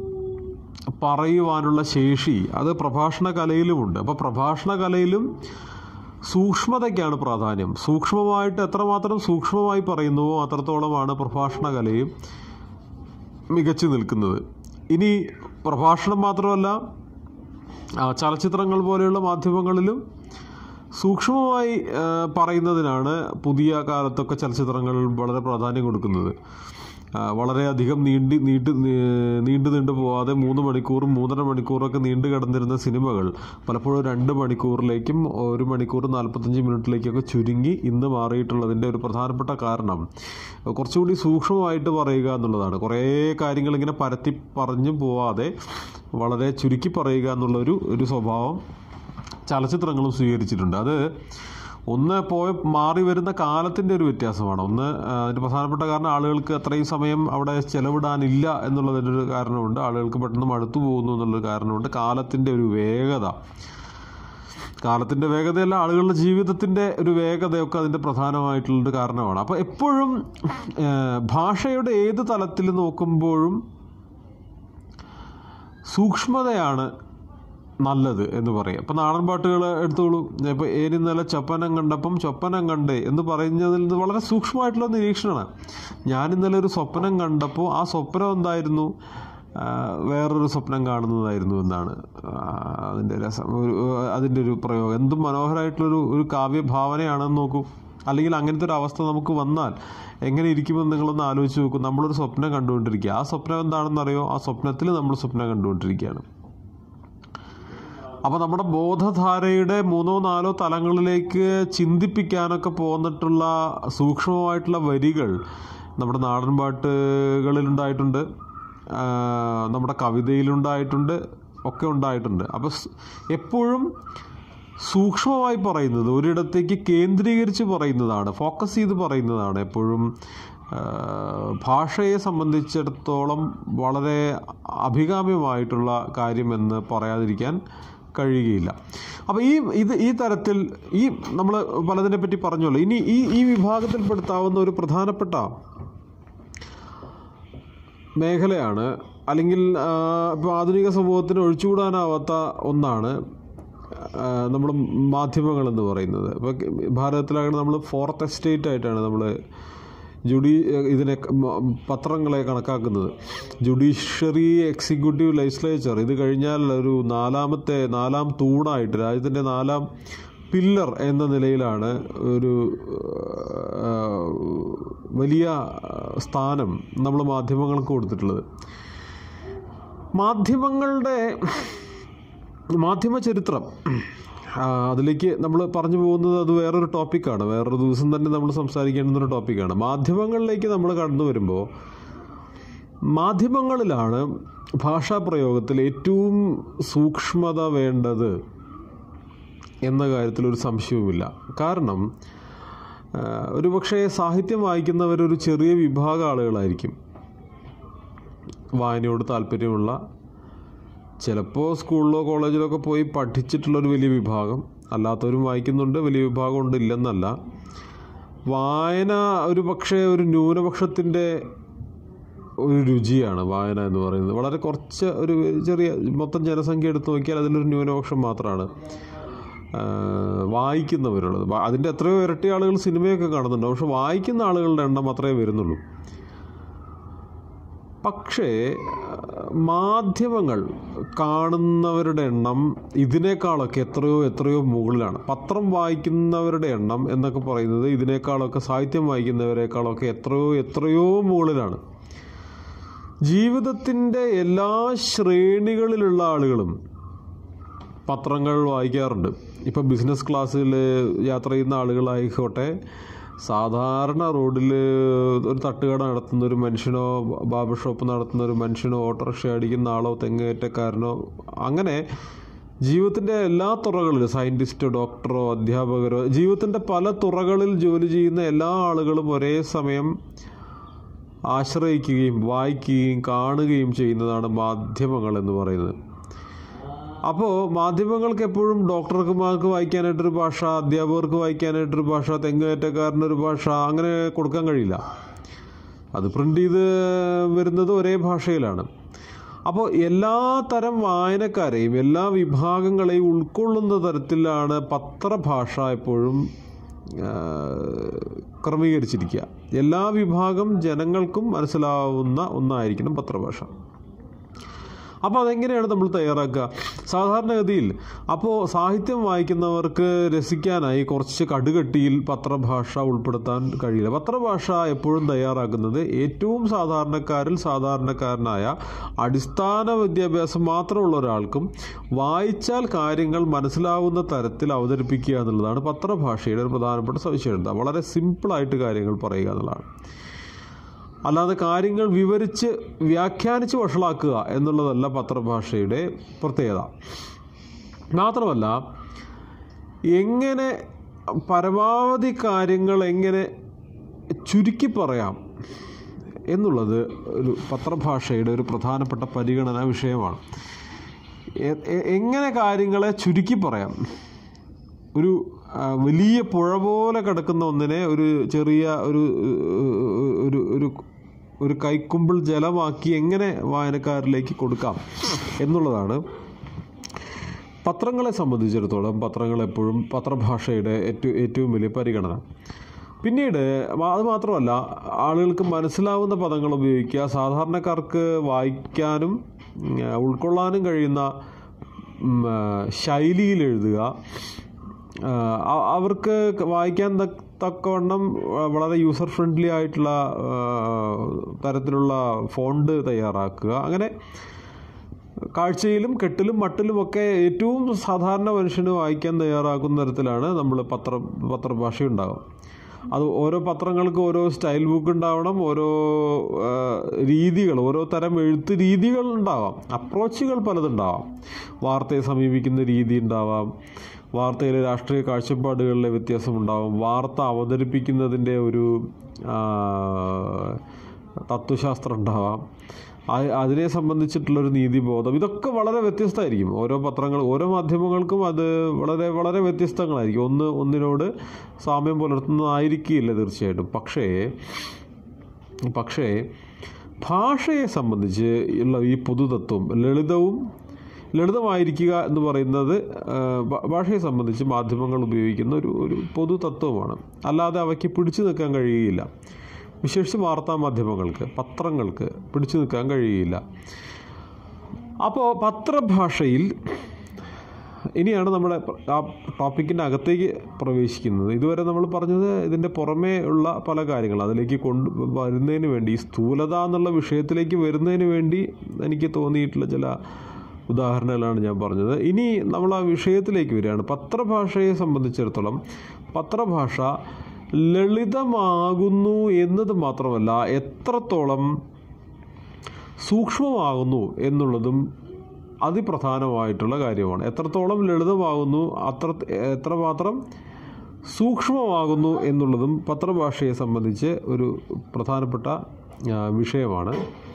പറയുവാനുള്ള ശേഷി അത് പ്രഭാഷണ കലയിലുമുണ്ട് അപ്പോൾ പ്രഭാഷണ കലയിലും സൂക്ഷ്മതയ്ക്കാണ് പ്രാധാന്യം സൂക്ഷ്മമായിട്ട് എത്രമാത്രം സൂക്ഷ്മമായി പറയുന്നുവോ അത്രത്തോളമാണ് പ്രഭാഷണ കലയും മികച്ചു നിൽക്കുന്നത് ഇനി പ്രഭാഷണം മാത്രമല്ല ആ, ചലച്ചിത്രങ്ങൾ പോലെയുള്ള മാധ്യമങ്ങളിലും സൂക്ഷ്മമായി ആ, പറയുന്നതിനാണ് പുതിയ കാലത്തൊക്കെ ചലച്ചിത്രങ്ങൾ വളരെ പ്രാധാന്യം കൊടുക്കുന്നത് ആ, വളരെയധികം നീണ്ടി നീട്ട് നീ- നീണ്ടു നീണ്ടു പോവാതെ മൂന്ന് മണിക്കൂറും മൂന്നര മണിക്കൂറൊക്കെ നീണ്ടു കിടന്നിരുന്ന സിനിമകൾ പലപ്പോഴും രണ്ട് മണിക്കൂറിലേക്കും ഒരു മണിക്കൂർ നാൽപ്പത്തഞ്ച് മിനിറ്റിലേക്കൊക്കെ ചുരുങ്ങി ഇന്ന് മാറിയിട്ടുള്ളതിൻ്റെ ഒരു പ്രധാനപ്പെട്ട കാരണം കുറച്ചുകൂടി സൂക്ഷ്മമായിട്ട് പറയുക എന്നുള്ളതാണ് കുറേ കാര്യങ്ങൾ ഇങ്ങനെ പരത്തി പറഞ്ഞു പോവാതെ വളരെ ചുരുക്കി പറയുക എന്നുള്ളൊരു ഒരു സ്വഭാവം ചലച്ചിത്രങ്ങളും സ്വീകരിച്ചിട്ടുണ്ട് അത് ഒന്ന് പോയ മാറി വരുന്ന കാലത്തിൻ്റെ ഒരു വ്യത്യാസമാണ് ഒന്ന് ആ, അതിൻ്റെ പ്രധാനപ്പെട്ട കാരണം ആളുകൾക്ക് അത്രയും സമയം അവിടെ ചെലവിടാനില്ല എന്നുള്ളതിൻ്റെ ഒരു കാരണമുണ്ട് ആളുകൾക്ക് പെട്ടെന്ന് മടുത്തു പോകുന്നു എന്നുള്ളൊരു കാരണമുണ്ട് കാലത്തിൻ്റെ ഒരു വേഗത കാലത്തിൻ്റെ വേഗതയല്ല ആളുകളുടെ ജീവിതത്തിൻ്റെ ഒരു വേഗതയൊക്കെ അതിൻ്റെ പ്രധാനമായിട്ടുള്ളൊരു കാരണമാണ് അപ്പോൾ എപ്പോഴും ആ, ഭാഷയുടെ ഏത് തലത്തിൽ നോക്കുമ്പോഴും സൂക്ഷ്മതയാണ് നല്ലത് എന്ന് പറയും അപ്പം നാടൻ പാട്ടുകൾ എടുത്തോളൂ ഇപ്പോൾ ഏനിന്നലെ ചൊപ്പനം കണ്ടപ്പം ചൊപ്പനം കണ്ട് എന്ന് പറയുന്നതിൽ നിന്ന് വളരെ സൂക്ഷ്മമായിട്ടുള്ള നിരീക്ഷണമാണ് ഞാൻ ഇന്നലെ ഒരു സ്വപ്നം കണ്ടപ്പോൾ ആ സ്വപ്നം എന്തായിരുന്നു ആ, വേറൊരു സ്വപ്നം കാണുന്നതായിരുന്നു എന്നാണ് ആ, അതിൻ്റെ രസം ഒരു അതിൻ്റെ ഒരു പ്രയോഗം എന്തും മനോഹരമായിട്ടുള്ളൊരു ഒരു കാവ്യഭാവനയാണെന്ന് നോക്കൂ അല്ലെങ്കിൽ അങ്ങനത്തെ ഒരു അവസ്ഥ നമുക്ക് വന്നാൽ എങ്ങനെ ഇരിക്കുമെന്ന് നിങ്ങളൊന്ന് ആലോചിച്ച് നോക്കൂ നമ്മളൊരു സ്വപ്നം കണ്ടുകൊണ്ടിരിക്കുക ആ സ്വപ്നം എന്താണെന്നറിയോ ആ സ്വപ്നത്തിൽ നമ്മൾ സ്വപ്നം കണ്ടുകൊണ്ടിരിക്കുകയാണ് അപ്പോൾ നമ്മുടെ ബോധധാരയുടെ മൂന്നോ നാലോ തലങ്ങളിലേക്ക് ചിന്തിപ്പിക്കാനൊക്കെ പോന്നിട്ടുള്ള സൂക്ഷ്മമായിട്ടുള്ള വരികൾ നമ്മുടെ നാടൻ പാട്ടുകളിലുണ്ടായിട്ടുണ്ട് ആ, നമ്മുടെ കവിതയിലുണ്ടായിട്ടുണ്ട് ഒക്കെ ഉണ്ടായിട്ടുണ്ട് അപ്പോൾ സ്- എപ്പോഴും സൂക്ഷ്മമായി പറയുന്നത് ഒരിടത്തേക്ക് കേന്ദ്രീകരിച്ച് പറയുന്നതാണ് ഫോക്കസ് ചെയ്ത് പറയുന്നതാണ് എപ്പോഴും ആ, ഭാഷയെ സംബന്ധിച്ചിടത്തോളം വളരെ അഭികാമ്യമായിട്ടുള്ള കാര്യമെന്ന് പറയാതിരിക്കാൻ കഴിയുകയില്ല അപ്പോൾ ഈ ഇത് ഈ തരത്തിൽ ഈ നമ്മൾ പലതിനെ പറ്റി പറഞ്ഞല്ലോ ഇനി ഈ ഈ വിഭാഗത്തിൽപ്പെടുത്താവുന്ന ഒരു പ്രധാനപ്പെട്ട മേഖലയാണ് അല്ലെങ്കിൽ ഇപ്പോൾ ആധുനിക സമൂഹത്തിന് ഒഴിച്ചുകൂടാനാവാത്ത ഒന്നാണ് നമ്മൾ മാധ്യമങ്ങൾ എന്ന് പറയുന്നത് ഇപ്പോൾ ഭാരതത്തിലാകണം നമ്മൾ ഫോർത്ത് എസ്റ്റേറ്റ് ആയിട്ടാണ് നമ്മൾ ജുഡി ഇതിനെ മ- പത്രങ്ങളെ കണക്കാക്കുന്നത് ജുഡീഷ്യറി എക്സിക്യൂട്ടീവ് ലെജിസ്ലേച്ചർ ഇത് കഴിഞ്ഞാൽ ഒരു നാലാമത്തെ നാലാം തൂണായിട്ട് രാജ്യത്തിൻ്റെ നാലാം പില്ലർ എന്ന നിലയിലാണ് ഒരു ആ, വലിയ സ്ഥാനം നമ്മൾ മാധ്യമങ്ങൾക്ക് കൊടുത്തിട്ടുള്ളത് മാധ്യമങ്ങളുടെ മാധ്യമ ചരിത്രം ആ, അതിലേക്ക് നമ്മൾ പറഞ്ഞു പോകുന്നത് അത് വേറൊരു ടോപ്പിക്കാണ് വേറൊരു ദിവസം തന്നെ നമ്മൾ സംസാരിക്കേണ്ടുന്ന ഒരു ടോപ്പിക്കാണ് മാധ്യമങ്ങളിലേക്ക് നമ്മൾ കടന്നു വരുമ്പോൾ മാധ്യമങ്ങളിലാണ് ഭാഷാ പ്രയോഗത്തിൽ ഏറ്റവും സൂക്ഷ്മത വേണ്ടത് എന്ന കാര്യത്തിൽ ഒരു സംശയവുമില്ല കാരണം ആ, ഒരു പക്ഷേ സാഹിത്യം വായിക്കുന്നവരൊരു ചെറിയ വിഭാഗം ആളുകളായിരിക്കും വായനയോട് താല്പര്യമുള്ള ചിലപ്പോൾ സ്കൂളിലോ കോളേജിലോ ഒക്കെ പോയി പഠിച്ചിട്ടുള്ളൊരു വലിയ വിഭാഗം അല്ലാത്തവരും വായിക്കുന്നുണ്ട് വലിയ വിഭാഗം ഉണ്ട് ഇല്ലെന്നല്ല വായന ഒരു പക്ഷേ ഒരു ന്യൂനപക്ഷത്തിൻ്റെ ഒരു രുചിയാണ് വായന എന്ന് പറയുന്നത് വളരെ കുറച്ച് ഒരു ചെറിയ മൊത്തം ജനസംഖ്യ എടുത്തു നോക്കിയാൽ അതിലൊരു ന്യൂനപക്ഷം മാത്രമാണ് ആ, വായിക്കുന്നവരുള്ളത് വാ- അതിൻ്റെ എത്രയോ ഇരട്ടി ആളുകൾ സിനിമയൊക്കെ കാണുന്നുണ്ട് പക്ഷെ വായിക്കുന്ന ആളുകളുടെ എണ്ണം മാത്രമേ വരുന്നുള്ളൂ പക്ഷേ മാധ്യമങ്ങൾ കാണുന്നവരുടെ എണ്ണം ഇതിനേക്കാളൊക്കെ എത്രയോ എത്രയോ മുകളിലാണ് പത്രം വായിക്കുന്നവരുടെ എണ്ണം എന്നൊക്കെ പറയുന്നത് ഇതിനേക്കാളൊക്കെ സാഹിത്യം വായിക്കുന്നവരെക്കാളൊക്കെ എത്രയോ എത്രയോ മുകളിലാണ് ജീവിതത്തിൻ്റെ എല്ലാ ശ്രേണികളിലുള്ള ആളുകളും പത്രങ്ങൾ വായിക്കാറുണ്ട് ഇപ്പം ബിസിനസ് ക്ലാസ്സിൽ യാത്ര ചെയ്യുന്ന ആളുകളായിക്കോട്ടെ സാധാരണ റോഡിൽ ഒരു തട്ടുകട നടത്തുന്ന ഒരു മനുഷ്യനോ ബാബർ ഷോപ്പ് നടത്തുന്ന ഒരു മനുഷ്യനോ ഓട്ടോറിക്ഷ അടിക്കുന്ന ആളോ തെങ്ങേറ്റക്കാരനോ അങ്ങനെ ജീവിതത്തിൻ്റെ എല്ലാ തുറകളിലും സയൻറ്റിസ്റ്റോ ഡോക്ടറോ അധ്യാപകരോ ജീവിതത്തിൻ്റെ പല തുറകളിൽ ജോലി ചെയ്യുന്ന എല്ലാ ആളുകളും ഒരേ സമയം ആശ്രയിക്കുകയും വായിക്കുകയും കാണുകയും ചെയ്യുന്നതാണ് മാധ്യമങ്ങൾ എന്ന് പറയുന്നത് അപ്പോൾ മാധ്യമങ്ങൾക്ക് എപ്പോഴും ഡോക്ടർമാർക്ക് വായിക്കാനായിട്ടൊരു ഭാഷ അധ്യാപകർക്ക് വായിക്കാനായിട്ടൊരു ഭാഷ തെങ്ങേറ്റക്കാരനൊരു ഭാഷ അങ്ങനെ കൊടുക്കാൻ കഴിയില്ല അത് പ്രിൻ്റ് ചെയ്ത് വരുന്നത് ഒരേ ഭാഷയിലാണ് അപ്പോൾ എല്ലാ തരം വായനക്കാരെയും എല്ലാ വിഭാഗങ്ങളെയും ഉൾക്കൊള്ളുന്ന തരത്തിലാണ് പത്രഭാഷ എപ്പോഴും ആ, ക്രമീകരിച്ചിരിക്കുക എല്ലാ വിഭാഗം ജനങ്ങൾക്കും മനസ്സിലാവുന്ന ഒന്നായിരിക്കണം പത്രഭാഷ അപ്പോൾ അതെങ്ങനെയാണ് നമ്മൾ തയ്യാറാക്കുക സാധാരണഗതിയിൽ അപ്പോൾ സാഹിത്യം വായിക്കുന്നവർക്ക് രസിക്കാനായി കുറച്ച് കടുകട്ടിയിൽ പത്രഭാഷ ഉൾപ്പെടുത്താൻ കഴിയില്ല പത്രഭാഷ എപ്പോഴും തയ്യാറാക്കുന്നത് ഏറ്റവും സാധാരണക്കാരിൽ സാധാരണക്കാരനായ അടിസ്ഥാന വിദ്യാഭ്യാസം മാത്രമുള്ള ഒരാൾക്കും വായിച്ചാൽ കാര്യങ്ങൾ മനസ്സിലാവുന്ന തരത്തിൽ അവതരിപ്പിക്കുക എന്നുള്ളതാണ് പത്രഭാഷയുടെ ഒരു പ്രധാനപ്പെട്ട സവിശേഷത വളരെ സിമ്പിളായിട്ട് കാര്യങ്ങൾ പറയുക എന്നുള്ളതാണ് അല്ലാതെ കാര്യങ്ങൾ വിവരിച്ച് വ്യാഖ്യാനിച്ച് വഷളാക്കുക എന്നുള്ളതല്ല പത്രഭാഷയുടെ പ്രത്യേകത മാത്രമല്ല എങ്ങനെ പരമാവധി കാര്യങ്ങൾ എങ്ങനെ ചുരുക്കി പറയാം എന്നുള്ളത് ഒരു പത്രഭാഷയുടെ ഒരു പ്രധാനപ്പെട്ട പരിഗണനാ വിഷയമാണ് എ- എ- എങ്ങനെ കാര്യങ്ങളെ ചുരുക്കി പറയാം ഒരു ആ, വലിയ പുഴ പോലെ കിടക്കുന്ന ഒന്നിനെ ഒരു ചെറിയ ഒരു ഏഹ്, ഒരു ഒരു ഒരു കൈക്കുമ്പിൾ ജലമാക്കി എങ്ങനെ വായനക്കാരിലേക്ക് കൊടുക്കാം എന്നുള്ളതാണ് പത്രങ്ങളെ സംബന്ധിച്ചിടത്തോളം പത്രങ്ങൾ എപ്പോഴും പത്രഭാഷയുടെ ഏറ്റവും ഏറ്റവും വലിയ പരിഗണന പിന്നീട് മ- അത് മാത്രമല്ല ആളുകൾക്ക് മനസ്സിലാവുന്ന പദങ്ങൾ ഉപയോഗിക്കുക സാധാരണക്കാർക്ക് വായിക്കാനും ഉം, ഉൾക്കൊള്ളാനും കഴിയുന്ന ഉം, ആ, ശൈലിയിൽ എഴുതുക ആ, അ- അവർക്ക് വായിക്കാൻ തക്ക- തക്കവണ്ണം വളരെ യൂസർ ഫ്രണ്ട്ലി ആയിട്ടുള്ള ആ, തരത്തിലുള്ള ഫോണ്ട് തയ്യാറാക്കുക അങ്ങനെ കാഴ്ചയിലും കെട്ടിലും മട്ടിലുമൊക്കെ ഏറ്റവും സാധാരണ മനുഷ്യന് വായിക്കാൻ തയ്യാറാക്കുന്ന തരത്തിലാണ് നമ്മൾ പത്ര പത്രഭാഷ ഉണ്ടാകും അത് ഓരോ പത്രങ്ങൾക്ക് ഓരോ സ്റ്റൈൽ ബുക്ക് ഉണ്ടാവണം ഓരോ ആ, രീതികൾ ഓരോ തരം എഴുത്ത് രീതികൾ ഉണ്ടാവാം അപ്രോച്ചുകൾ പലതുണ്ടാവാം വാർത്തയെ സമീപിക്കുന്ന രീതി ഉണ്ടാവാം വാർത്തയിലെ രാഷ്ട്രീയ കാഴ്ചപ്പാടുകളിലെ വ്യത്യാസമുണ്ടാവും വാർത്ത അവതരിപ്പിക്കുന്നതിൻ്റെ ഒരു ആ, തത്വശാസ്ത്രം ഉണ്ടാവാം അ- അതിനെ സംബന്ധിച്ചിട്ടുള്ളൊരു നീതിബോധം ഇതൊക്കെ വളരെ വ്യത്യസ്തമായിരിക്കും ഓരോ പത്രങ്ങൾ ഓരോ മാധ്യമങ്ങൾക്കും അത് വളരെ വളരെ വ്യത്യസ്തങ്ങളായിരിക്കും ഒന്ന് ഒന്നിനോട് സാമ്യം പുലർത്തുന്നതായിരിക്കില്ല തീർച്ചയായിട്ടും പക്ഷേ പക്ഷേ ഭാഷയെ സംബന്ധിച്ച് ഉള്ള ഈ പൊതുതത്വം ലളിതവും ലളിതമായിരിക്കുക എന്ന് പറയുന്നത് ആ, ഭ- ഭാഷയെ സംബന്ധിച്ച് മാധ്യമങ്ങൾ ഉപയോഗിക്കുന്ന ഒരു ഒരു പൊതു തത്വമാണ് അല്ലാതെ അവയ്ക്ക് പിടിച്ചു നിൽക്കാൻ കഴിയുകയില്ല വിശേഷിച്ച് വാർത്താ മാധ്യമങ്ങൾക്ക് പത്രങ്ങൾക്ക് പിടിച്ചു നിൽക്കാൻ കഴിയുകയില്ല അപ്പോൾ പത്രഭാഷയിൽ ഇനിയാണ് നമ്മുടെ പ്ര- ആ ടോപ്പിക്കിൻ്റെ അകത്തേക്ക് പ്രവേശിക്കുന്നത് ഇതുവരെ നമ്മൾ പറഞ്ഞത് ഇതിൻ്റെ പുറമേ ഉള്ള പല കാര്യങ്ങൾ അതിലേക്ക് കൊണ്ട് വരുന്നതിന് വേണ്ടി ഈ സ്ഥൂലത എന്നുള്ള വിഷയത്തിലേക്ക് വരുന്നതിന് വേണ്ടി എനിക്ക് തോന്നിയിട്ടുള്ള ചില ഉദാഹരണങ്ങളാണ് ഞാൻ പറഞ്ഞത് ഇനി നമ്മൾ ആ വിഷയത്തിലേക്ക് വരികയാണ് പത്രഭാഷയെ സംബന്ധിച്ചിടത്തോളം പത്രഭാഷ ലളിതമാകുന്നു എന്നത് മാത്രമല്ല എത്രത്തോളം സൂക്ഷ്മമാകുന്നു എന്നുള്ളതും അതിപ്രധാനമായിട്ടുള്ള കാര്യമാണ് എത്രത്തോളം ലളിതമാകുന്നു അത്ര എത്രമാത്രം സൂക്ഷ്മമാകുന്നു എന്നുള്ളതും പത്രഭാഷയെ സംബന്ധിച്ച് ഒരു പ്രധാനപ്പെട്ട ആ, വിഷയമാണ്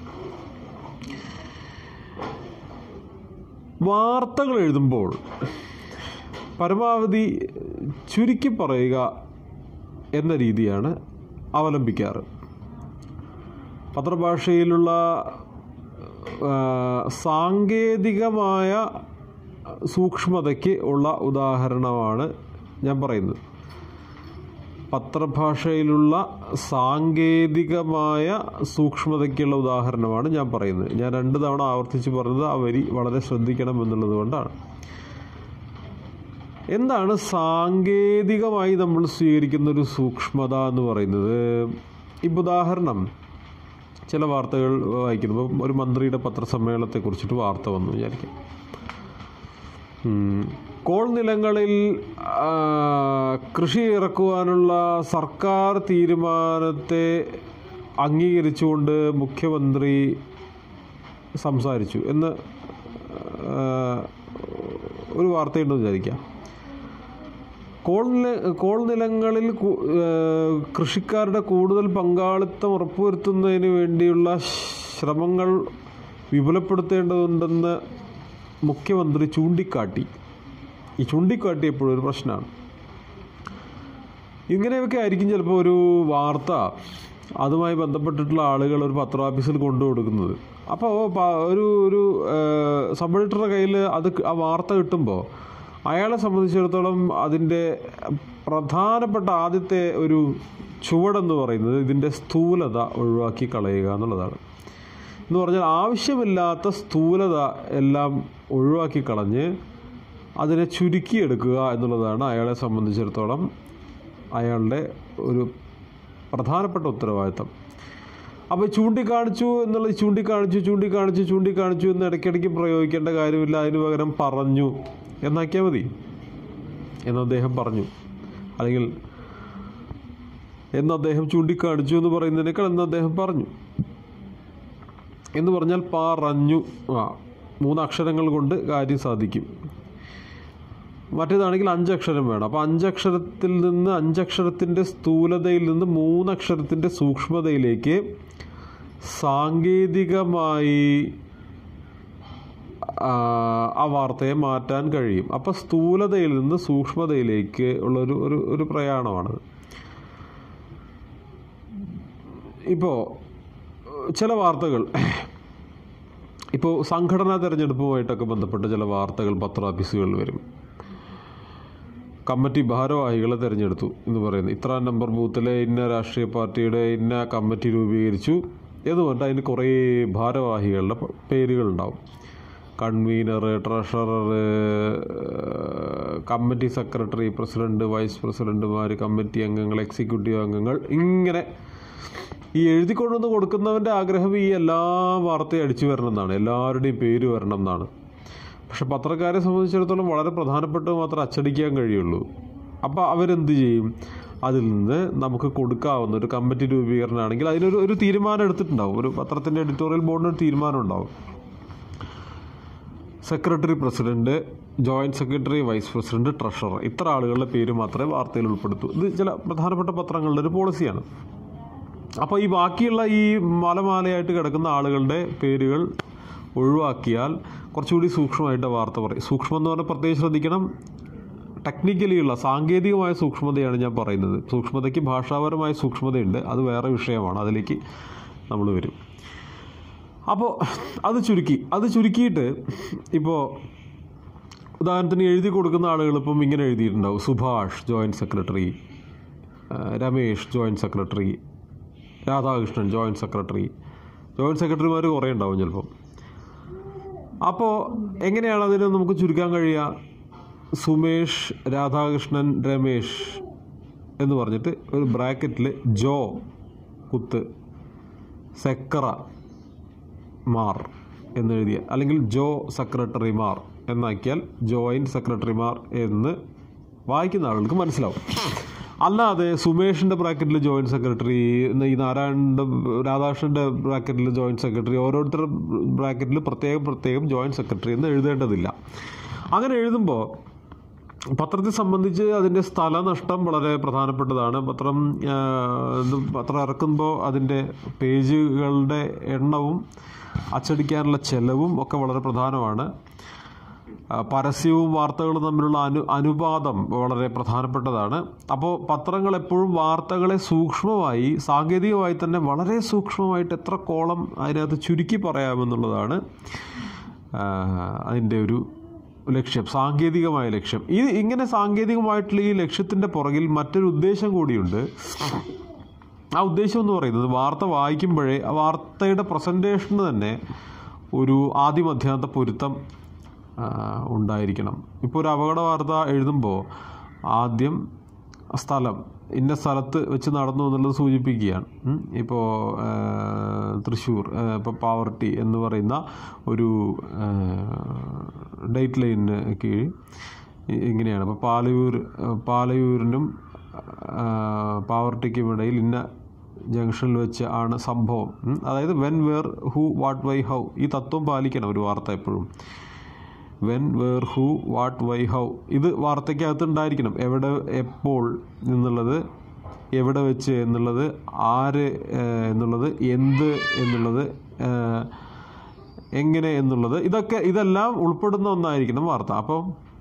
വാർത്തകൾ എഴുതുമ്പോൾ പരമാവധി ചുരുക്കി പറയുക എന്ന രീതിയാണ് അവലംബിക്കാറ് പത്രഭാഷയിലുള്ള ആ, സാങ്കേതികമായ സൂക്ഷ്മതയ്ക്ക് ഉള്ള ഉദാഹരണമാണ് ഞാൻ പറയുന്നത് പത്രഭാഷയിലുള്ള സാങ്കേതികമായ സൂക്ഷ്മതയ്ക്കുള്ള ഉദാഹരണമാണ് ഞാൻ പറയുന്നത് ഞാൻ രണ്ട് തവണ ആവർത്തിച്ച് പറഞ്ഞത് ആ വരി വളരെ ശ്രദ്ധിക്കണം എന്നുള്ളത് കൊണ്ടാണ് എന്താണ് സാങ്കേതികമായി നമ്മൾ സ്വീകരിക്കുന്ന ഒരു സൂക്ഷ്മത എന്ന് പറയുന്നത് ഇപ്പോൾ ഉദാഹരണം ചില വാർത്തകൾ വായിക്കുന്നു ഇപ്പം ഒരു മന്ത്രിയുടെ പത്രസമ്മേളനത്തെ കുറിച്ചിട്ട് വാർത്ത വന്നു വിചാരിക്കാം ഉം. കോൾ നിലങ്ങളിൽ ആ, കൃഷി ഇറക്കുവാനുള്ള സർക്കാർ തീരുമാനത്തെ അംഗീകരിച്ചുകൊണ്ട് മുഖ്യമന്ത്രി സംസാരിച്ചു എന്ന് ആ, ഒരു വാർത്തയുണ്ടെന്ന് വിചാരിക്കാം കോൾ നില കോൾ നിലങ്ങളിൽ കു- ഏഹ് കൃഷിക്കാരുടെ കൂടുതൽ പങ്കാളിത്തം ഉറപ്പുവരുത്തുന്നതിന് വേണ്ടിയുള്ള ശ്രമങ്ങൾ വിപുലപ്പെടുത്തേണ്ടതുണ്ടെന്ന് മുഖ്യമന്ത്രി ചൂണ്ടിക്കാട്ടി ഈ ചൂണ്ടിക്കാട്ടിയപ്പോഴും ഒരു പ്രശ്നമാണ് ഇങ്ങനെയൊക്കെ ആയിരിക്കും ചിലപ്പോൾ ഒരു വാർത്ത അതുമായി ബന്ധപ്പെട്ടിട്ടുള്ള ആളുകൾ ഒരു പത്രാഫീസിൽ കൊണ്ടു കൊടുക്കുന്നത് അപ്പോൾ പ- ഒരു ഒരു സബ് എഡിറ്ററുടെ കയ്യിൽ അത് ക- ആ വാർത്ത കിട്ടുമ്പോൾ അയാളെ സംബന്ധിച്ചിടത്തോളം അതിൻ്റെ പ്രധാനപ്പെട്ട ആദ്യത്തെ ഒരു ചുവടെന്ന് പറയുന്നത് ഇതിൻ്റെ സ്ഥൂലത ഒഴിവാക്കി കളയുക എന്നുള്ളതാണ് എന്ന് പറഞ്ഞാൽ ആവശ്യമില്ലാത്ത സ്ഥൂലത എല്ലാം ഒഴിവാക്കി കളഞ്ഞ് അതിനെ ചുരുക്കിയെടുക്കുക എന്നുള്ളതാണ് അയാളെ സംബന്ധിച്ചിടത്തോളം അയാളുടെ ഒരു പ്രധാനപ്പെട്ട ഉത്തരവാദിത്തം അപ്പോൾ ചൂണ്ടിക്കാണിച്ചു എന്നുള്ളത് ചൂണ്ടിക്കാണിച്ചു ചൂണ്ടിക്കാണിച്ചു ചൂണ്ടിക്കാണിച്ചു എന്ന് ഇടയ്ക്കിടയ്ക്ക് പ്രയോഗിക്കേണ്ട കാര്യമില്ല അതിന് പകരം പറഞ്ഞു എന്നാക്കിയാൽ മതി എന്ന് അദ്ദേഹം പറഞ്ഞു അല്ലെങ്കിൽ എന്ന് അദ്ദേഹം ചൂണ്ടിക്കാണിച്ചു എന്ന് പറയുന്നതിനേക്കാൾ എന്ന് അദ്ദേഹം പറഞ്ഞു എന്ന് പറഞ്ഞാൽ പറഞ്ഞു ആ മൂന്ന് അക്ഷരങ്ങൾ കൊണ്ട് കാര്യം സാധിക്കും മറ്റേതാണെങ്കിൽ അഞ്ചക്ഷരം വേണം അപ്പോൾ അഞ്ചക്ഷരത്തിൽ നിന്ന് അഞ്ചക്ഷരത്തിൻ്റെ സ്ഥൂലതയിൽ നിന്ന് മൂന്നക്ഷരത്തിൻ്റെ സൂക്ഷ്മതയിലേക്ക് സാങ്കേതികമായി ആ, ആ വാർത്തയെ മാറ്റാൻ കഴിയും അപ്പോൾ സ്ഥൂലതയിൽ നിന്ന് സൂക്ഷ്മതയിലേക്ക് ഉള്ളൊരു ഒരു ഒരു പ്രയാണമാണത് ഇപ്പോൾ ചില വാർത്തകൾ ഇപ്പോൾ സംഘടനാ തെരഞ്ഞെടുപ്പുമായിട്ടൊക്കെ ബന്ധപ്പെട്ട ചില വാർത്തകൾ പത്രാഫീസുകളിൽ വരും കമ്മിറ്റി ഭാരവാഹികളെ തിരഞ്ഞെടുത്തു എന്ന് പറയുന്നത് ഇത്ര നമ്പർ ബൂത്തിലെ ഇന്ന രാഷ്ട്രീയ പാർട്ടിയുടെ ഇന്ന കമ്മിറ്റി രൂപീകരിച്ചു എന്ന് പറഞ്ഞിട്ട് അതിന് കുറേ ഭാരവാഹികളുടെ പ- പേരുകളുണ്ടാവും convener treasurer committee secretary president vice പ്രസിഡന്റുമാർ കമ്മിറ്റി അംഗങ്ങൾ എക്സിക്യൂട്ടീവ് അംഗങ്ങൾ ഇങ്ങനെ ഈ എഴുതി കൊണ്ടുവന്ന് കൊടുക്കുന്നവൻ്റെ ആഗ്രഹം ഈ എല്ലാ വാർത്തയും അടിച്ചു വരണം എന്നാണ് എല്ലാവരുടെയും പേര് വരണം എന്നാണ് പക്ഷെ പത്രക്കാരെ സംബന്ധിച്ചിടത്തോളം വളരെ പ്രധാനപ്പെട്ടത് മാത്രമേ അച്ചടിക്കാൻ കഴിയുള്ളൂ അപ്പോൾ അവരെന്ത് ചെയ്യും അതിൽ നിന്ന് നമുക്ക് കൊടുക്കാവുന്ന ഒരു കമ്മിറ്റി രൂപീകരണമാണെങ്കിൽ അതിനൊരു ഒരു തീരുമാനം എടുത്തിട്ടുണ്ടാവും ഒരു പത്രത്തിൻ്റെ എഡിറ്റോറിയൽ ബോർഡിന് ഒരു തീരുമാനം ഉണ്ടാവും secretary president joint secretary vice president treasurer ഇത്ര ആളുകളുടെ പേര് മാത്രമേ വാർത്തയിൽ ഉൾപ്പെടുത്തൂ ഇത് ചില പ്രധാനപ്പെട്ട പത്രങ്ങളുടെ ഒരു പോളിസിയാണ് അപ്പോൾ ഈ ബാക്കിയുള്ള ഈ മാലമാലയായിട്ട് കിടക്കുന്ന ആളുകളുടെ പേരുകൾ ഒഴിവാക്കിയാൽ കുറച്ചുകൂടി സൂക്ഷ്മമായിട്ട് വാർത്ത പറയും സൂക്ഷ്മം എന്ന് പറഞ്ഞാൽ പ്രത്യേകം ശ്രദ്ധിക്കണം ടെക്നിക്കലിയുള്ള സാങ്കേതികമായ സൂക്ഷ്മതയാണ് ഞാൻ പറയുന്നത് സൂക്ഷ്മതയ്ക്ക് ഭാഷാപരമായ സൂക്ഷ്മതയുണ്ട് അത് വേറെ വിഷയമാണ് അതിലേക്ക് നമ്മൾ വരും അപ്പോൾ അത് ചുരുക്കി അത് ചുരുക്കിയിട്ട് ഇപ്പോൾ ഉദാഹരണത്തിന് എഴുതി കൊടുക്കുന്ന ആളുകൾ ഇപ്പം ഇങ്ങനെ എഴുതിയിട്ടുണ്ടാവും Subhash joint secretary Ramesh joint secretary Radhakrishnan joint secretary joint സെക്രട്ടറിമാർ കുറേ ഉണ്ടാവും ചിലപ്പം അപ്പോൾ എങ്ങനെയാണ് അതിനെ നമുക്ക് ചുരുക്കാൻ കഴിയുക സുമേഷ് രാധാകൃഷ്ണൻ രമേഷ് എന്ന് പറഞ്ഞിട്ട് ഒരു ബ്രാക്കറ്റിൽ ജോ കുത്ത് സെക്ര മാർ എന്നെഴുതിയ അല്ലെങ്കിൽ ജോ സെക്രട്ടറിമാർ എന്നാക്കിയാൽ ജോയിൻറ്റ് സെക്രട്ടറിമാർ എന്ന് വായിക്കുന്ന ആളുകൾക്ക് മനസ്സിലാവും അല്ലാതെ സുമേഷിൻ്റെ ബ്രാക്കറ്റിൽ ജോയിൻറ്റ് സെക്രട്ടറി എന്ന് ഈ നാരായണൻ്റെ രാധാകൃഷ്ണൻ്റെ ബ്രാക്കറ്റിൽ ജോയിൻറ്റ് സെക്രട്ടറി ഓരോരുത്തരുടെ ബ്രാക്കറ്റിൽ പ്രത്യേകം പ്രത്യേകം ജോയിൻറ്റ് സെക്രട്ടറി എന്ന് എഴുതേണ്ടതില്ല അങ്ങനെ എഴുതുമ്പോൾ പത്രത്തെ സംബന്ധിച്ച് അതിൻ്റെ സ്ഥലനഷ്ടം വളരെ പ്രധാനപ്പെട്ടതാണ് പത്രം ആ, ഇത് പത്രം ഇറക്കുമ്പോൾ അതിൻ്റെ പേജുകളുടെ എണ്ണവും അച്ചടിക്കാനുള്ള ചെലവും ഒക്കെ വളരെ പ്രധാനമാണ് ആ, പരസ്യവും വാർത്തകളും തമ്മിലുള്ള അനു അനുപാതം വളരെ പ്രധാനപ്പെട്ടതാണ് അപ്പോൾ പത്രങ്ങൾ എപ്പോഴും വാർത്തകളെ സൂക്ഷ്മമായി സാങ്കേതികമായി തന്നെ വളരെ സൂക്ഷ്മമായിട്ട് എത്ര കോളം അതിനകത്ത് ചുരുക്കി പറയാമെന്നുള്ളതാണ് ആ, അതിൻ്റെ ഒരു ലക്ഷ്യം സാങ്കേതികമായ ലക്ഷ്യം ഇത് ഇങ്ങനെ സാങ്കേതികമായിട്ടുള്ള ഈ ലക്ഷ്യത്തിൻ്റെ പുറകിൽ മറ്റൊരു ഉദ്ദേശം കൂടിയുണ്ട് ആ ഉദ്ദേശം എന്ന് പറയുന്നത് വാർത്ത വായിക്കുമ്പോഴേ ആ വാർത്തയുടെ പ്രസൻറ്റേഷന് തന്നെ ഒരു ആദ്യ മധ്യാന്ത പൊരുത്തം ആ, ഉണ്ടായിരിക്കണം ഇപ്പോൾ ഒരു അപകട വാർത്ത എഴുതുമ്പോൾ ആദ്യം സ്ഥലം ഇന്ന സ്ഥലത്ത് വെച്ച് നടന്നു എന്നുള്ളത് സൂചിപ്പിക്കുകയാണ് ഉം. ഇപ്പോൾ ആ, തൃശ്ശൂർ ആ, ഇപ്പോൾ പാവർട്ടി എന്ന് പറയുന്ന ഒരു ഡേറ്റ് ലൈനിന് കീഴിൽ ഇ- ഇങ്ങനെയാണ് ഇപ്പോൾ പാലയൂർ ആ, പാലയൂരിനും ആ, പാവർട്ടിക്കും ഇടയിൽ ഇന്ന ജംഗ്ഷനിൽ വെച്ച് ആണ് സംഭവം ഉം. അതായത് when where who what why how ഈ തത്വം പാലിക്കണം ഒരു വാർത്ത എപ്പോഴും when where who what why how ഇത് വാർത്തയ്ക്കകത്ത് ഉണ്ടായിരിക്കണം എവിടെ എപ്പോൾ എന്നുള്ളത് എവിടെ വെച്ച് എന്നുള്ളത് ആര് ഏഹ്, എന്നുള്ളത് എന്ത് എന്നുള്ളത് ഏഹ്, എങ്ങനെ എന്നുള്ളത് ഇതൊക്കെ ഇതെല്ലാം ഉൾപ്പെടുന്ന ഒന്നായിരിക്കണം വാർത്ത അപ്പോൾ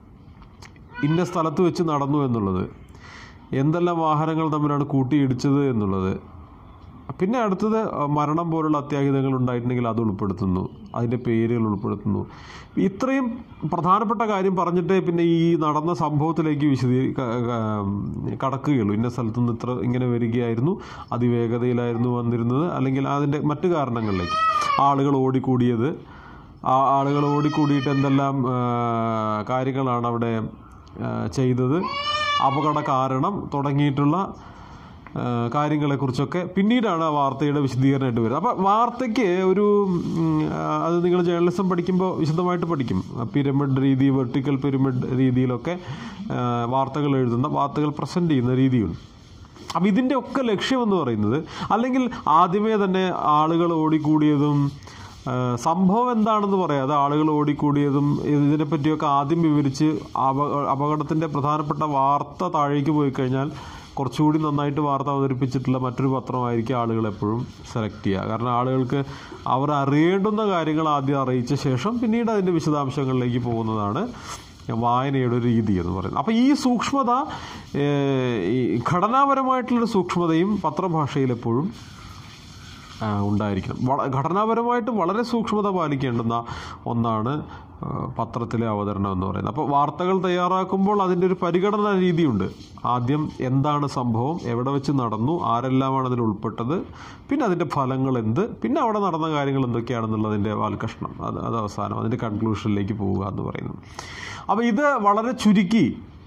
ഇന്ന സ്ഥലത്ത് വെച്ച് നടന്നു എന്നുള്ളത് എന്തെല്ലാം വാഹനങ്ങൾ തമ്മിലാണ് കൂട്ടിയിടിച്ചത് എന്നുള്ളത് പിന്നെ അടുത്തത് മരണം പോലുള്ള അത്യാഹിതങ്ങൾ ഉണ്ടായിട്ടുണ്ടെങ്കിൽ അത് ഉൾപ്പെടുത്തുന്നു അതിൻ്റെ പേരുകൾ ഉൾപ്പെടുത്തുന്നു ഇത്രയും പ്രധാനപ്പെട്ട കാര്യം പറഞ്ഞിട്ടേ പിന്നെ ഈ നടന്ന സംഭവത്തിലേക്ക് വിശദീ ക- ക- കടക്കുകയുള്ളൂ ഇന്ന സ്ഥലത്ത് നിന്ന് ഇത്ര ഇങ്ങനെ വരികയായിരുന്നു അതിവേഗതയിലായിരുന്നു വന്നിരുന്നത് അല്ലെങ്കിൽ അതിൻ്റെ മറ്റു കാരണങ്ങളിലേക്ക് ആളുകൾ ഓടിക്കൂടിയത് ആ ആളുകൾ ഓടിക്കൂടിയിട്ട് എന്തെല്ലാം ആ, കാര്യങ്ങളാണ് അവിടെ ആ, ചെയ്തത് അപകട കാരണം തുടങ്ങിയിട്ടുള്ള ആ, കാര്യങ്ങളെക്കുറിച്ചൊക്കെ പിന്നീടാണ് ആ വാർത്തയുടെ വിശദീകരണമായിട്ട് വരുന്നത് അപ്പോൾ വാർത്തയ്ക്ക് ഒരു ഉം, ആ, അത് നിങ്ങൾ ജേർണലിസം പഠിക്കുമ്പോൾ വിശദമായിട്ട് പഠിക്കും പിരമിഡ് രീതി വെർട്ടിക്കൽ പിരമിഡ് രീതിയിലൊക്കെ ആ, വാർത്തകൾ എഴുതുന്ന വാർത്തകൾ പ്രസൻറ്റ് ചെയ്യുന്ന രീതിയുണ്ട് അപ്പം ഇതിൻ്റെ ഒക്കെ ലക്ഷ്യമെന്ന് പറയുന്നത് അല്ലെങ്കിൽ ആദ്യമേ തന്നെ ആളുകൾ ഓടിക്കൂടിയതും ആ, സംഭവം എന്താണെന്ന് പറയാതെ ആളുകൾ ഓടിക്കൂടിയതും ഇതിനെപ്പറ്റിയൊക്കെ ആദ്യം വിവരിച്ച് അപ അപകടത്തിൻ്റെ പ്രധാനപ്പെട്ട വാർത്ത താഴേക്ക് പോയി കഴിഞ്ഞാൽ കുറച്ചുകൂടി നന്നായിട്ട് വാർത്ത അവതരിപ്പിച്ചിട്ടുള്ള മറ്റൊരു പത്രമായിരിക്കും ആളുകൾ എപ്പോഴും സെലക്ട് ചെയ്യുക കാരണം ആളുകൾക്ക് അവർ അറിയേണ്ടുന്ന കാര്യങ്ങൾ ആദ്യം അറിയിച്ച ശേഷം പിന്നീട് അതിൻ്റെ വിശദാംശങ്ങളിലേക്ക് പോകുന്നതാണ് വായനയുടെ ഒരു രീതി എന്ന് പറയുന്നത് അപ്പോൾ ഈ സൂക്ഷ്മത ഏഹ്, ഈ ഘടനാപരമായിട്ടുള്ളൊരു സൂക്ഷ്മതയും പത്രഭാഷയിൽ എപ്പോഴും ആ, ഉണ്ടായിരിക്കണം വള ഘടനാപരമായിട്ട് വളരെ സൂക്ഷ്മത പാലിക്കേണ്ടുന്ന ഒന്നാണ് ആ, പത്രത്തിലെ അവതരണം എന്ന് പറയുന്നത് അപ്പോൾ വാർത്തകൾ തയ്യാറാക്കുമ്പോൾ അതിൻ്റെ ഒരു പരിഗണന രീതിയുണ്ട് ആദ്യം എന്താണ് സംഭവം എവിടെ വെച്ച് നടന്നു ആരെല്ലാമാണ് അതിൽ ഉൾപ്പെട്ടത് പിന്നെ അതിൻ്റെ ഫലങ്ങൾ എന്ത് പിന്നെ അവിടെ നടന്ന കാര്യങ്ങൾ എന്തൊക്കെയാണെന്നുള്ളതിൻ്റെ വാൽക്കഷ്ണം അത് അത് അവസാനം അതിൻ്റെ കൺക്ലൂഷനിലേക്ക് പോവുക എന്ന് പറയുന്നു അപ്പോൾ ഇത് വളരെ ചുരുക്കി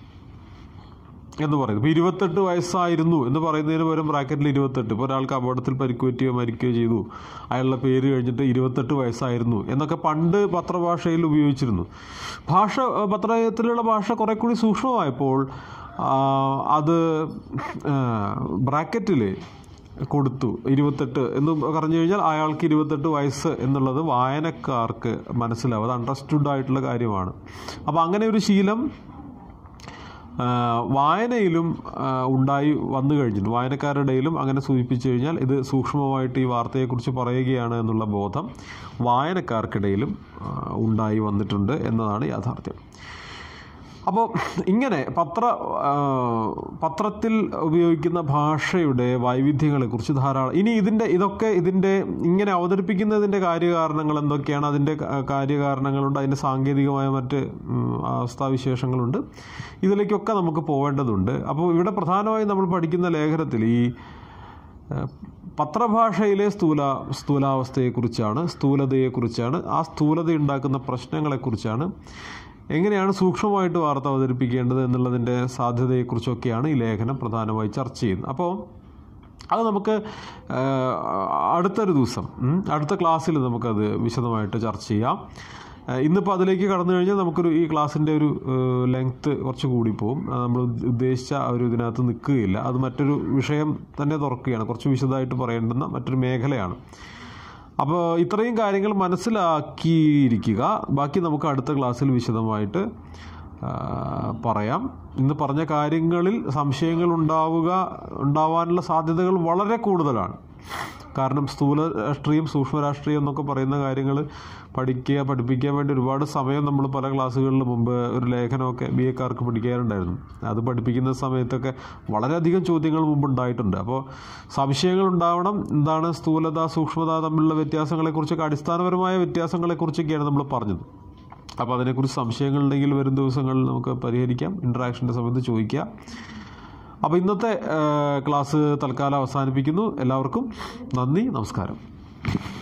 എന്ന് പറയുന്നത് ഇപ്പോൾ ഇരുപത്തെട്ട് വയസ്സായിരുന്നു എന്ന് പറയുന്നതിന് പകരം ബ്രാക്കറ്റിൽ ഇരുപത്തെട്ട് ഇപ്പോൾ ഒരാൾക്ക് അപകടത്തിൽ പരിക്കുപറ്റുകയോ മരിക്കുകയോ ചെയ്തു അയാളുടെ പേര് കഴിഞ്ഞിട്ട് ഇരുപത്തെട്ട് വയസ്സായിരുന്നു എന്നൊക്കെ പണ്ട് പത്രഭാഷയിൽ ഉപയോഗിച്ചിരുന്നു ഭാഷ പത്രത്തിലുള്ള ഭാഷ കുറെ കൂടി സൂക്ഷ്മമായപ്പോൾ ആ, അത് ബ്രാക്കറ്റിൽ കൊടുത്തു ഇരുപത്തെട്ട് എന്ന് പറഞ്ഞു കഴിഞ്ഞാൽ അയാൾക്ക് ഇരുപത്തെട്ട് വയസ്സ് എന്നുള്ളത് വായനക്കാർക്ക് മനസ്സിലാവും അത് അണ്ടർസ്റ്റുഡ് ആയിട്ടുള്ള കാര്യമാണ് അപ്പോൾ അങ്ങനെ ഒരു ശീലം ആ, വായനയിലും ആ, ഉണ്ടായി വന്നു കഴിഞ്ഞിട്ടുണ്ട് വായനക്കാരുടെ ഇടയിലും അങ്ങനെ സൂചിപ്പിച്ചു കഴിഞ്ഞാൽ ഇത് സൂക്ഷ്മമായിട്ട് ഈ വാർത്തയെക്കുറിച്ച് പറയുകയാണ് എന്നുള്ള ബോധം വായനക്കാർക്കിടയിലും ആ, ഉണ്ടായി വന്നിട്ടുണ്ട് എന്നതാണ് യാഥാർത്ഥ്യം അപ്പോൾ ഇങ്ങനെ പത്ര ആ, പത്രത്തിൽ ഉപയോഗിക്കുന്ന ഭാഷയുടെ വൈവിധ്യങ്ങളെക്കുറിച്ച് ധാരാളം ഇനി ഇതിൻ്റെ ഇതൊക്കെ ഇതിൻ്റെ ഇങ്ങനെ അവതരിപ്പിക്കുന്നതിൻ്റെ കാര്യകാരണങ്ങൾ എന്തൊക്കെയാണ് അതിൻ്റെ ക- കാര്യകാരണങ്ങളുണ്ട് അതിൻ്റെ സാങ്കേതികമായ മറ്റ് ഉം, അവസ്ഥാവിശേഷങ്ങളുണ്ട് ഇതിലേക്കൊക്കെ നമുക്ക് പോവേണ്ടതുണ്ട് അപ്പോൾ ഇവിടെ പ്രധാനമായും നമ്മൾ പഠിക്കുന്ന ലേഖനത്തിൽ ഈ ഏഹ്, പത്രഭാഷയിലെ സ്ഥൂല സ്ഥൂലാവസ്ഥയെക്കുറിച്ചാണ് സ്ഥൂലതയെക്കുറിച്ചാണ് ആ സ്ഥൂലത ഉണ്ടാക്കുന്ന പ്രശ്നങ്ങളെക്കുറിച്ചാണ് എങ്ങനെയാണ് സൂക്ഷ്മമായിട്ട് വാർത്ത അവതരിപ്പിക്കേണ്ടത് എന്നുള്ളതിൻ്റെ സാധ്യതയെക്കുറിച്ചൊക്കെയാണ് ഈ ലേഖനം പ്രധാനമായി ചർച്ച ചെയ്യുന്നത് അപ്പോൾ അത് നമുക്ക് ഏഹ്, അടുത്തൊരു ദിവസം ഉം, അടുത്ത ക്ലാസ്സിൽ നമുക്കത് വിശദമായിട്ട് ചർച്ച ചെയ്യാം ഏഹ്, ഇന്നിപ്പോൾ അതിലേക്ക് കടന്നു കഴിഞ്ഞാൽ നമുക്കൊരു ഈ ക്ലാസ്സിൻ്റെ ഒരു ലെങ്ത്ത് കുറച്ച് കൂടി പോകും അത് നമ്മൾ ഉദ്ദേശിച്ച ആ ഒരു ഇതിനകത്ത് നിൽക്കുകയില്ല അത് മറ്റൊരു വിഷയം തന്നെ തുറക്കുകയാണ് കുറച്ച് വിശദമായിട്ട് പറയേണ്ടുന്ന മറ്റൊരു മേഖലയാണ് അപ്പോൾ ഇത്രയും കാര്യങ്ങൾ മനസ്സിലാക്കിയിരിക്കുക ബാക്കി നമുക്ക് അടുത്ത ക്ലാസ്സിൽ വിശദമായിട്ട് ആ, പറയാം ഇന്ന് പറഞ്ഞ കാര്യങ്ങളിൽ സംശയങ്ങൾ ഉണ്ടാവുക ഉണ്ടാവാനുള്ള സാധ്യതകൾ വളരെ കൂടുതലാണ് കാരണം സ്ഥൂല രാഷ്ട്രീയം സൂക്ഷ്മ രാഷ്ട്രീയം എന്നൊക്കെ പറയുന്ന കാര്യങ്ങൾ പഠിക്കുക പഠിപ്പിക്കാൻ വേണ്ടി ഒരുപാട് സമയം നമ്മൾ പല ക്ലാസ്സുകളിൽ മുമ്പ് ഒരു ലേഖനമൊക്കെ ബി എക്കാർക്ക് പഠിക്കാറുണ്ടായിരുന്നു അത് പഠിപ്പിക്കുന്ന സമയത്തൊക്കെ വളരെയധികം ചോദ്യങ്ങൾ മുമ്പ് ഉണ്ടായിട്ടുണ്ട് അപ്പോൾ സംശയങ്ങൾ ഉണ്ടാവണം എന്താണ് സ്ഥൂലത സൂക്ഷ്മത തമ്മിലുള്ള വ്യത്യാസങ്ങളെക്കുറിച്ചൊക്കെ അടിസ്ഥാനപരമായ വ്യത്യാസങ്ങളെക്കുറിച്ചൊക്കെയാണ് നമ്മൾ പറഞ്ഞത് അപ്പോൾ അതിനെക്കുറിച്ച് സംശയങ്ങളുണ്ടെങ്കിൽ വരും ദിവസങ്ങളിൽ നമുക്ക് പരിഹരിക്കാം ഇൻട്രാക്ഷൻ്റെ സമയത്ത് ചോദിക്കുക അപ്പോൾ ഇന്നത്തെ ആ, ക്ലാസ് തൽക്കാലം അവസാനിപ്പിക്കുന്നു എല്ലാവർക്കും നന്ദി നമസ്കാരം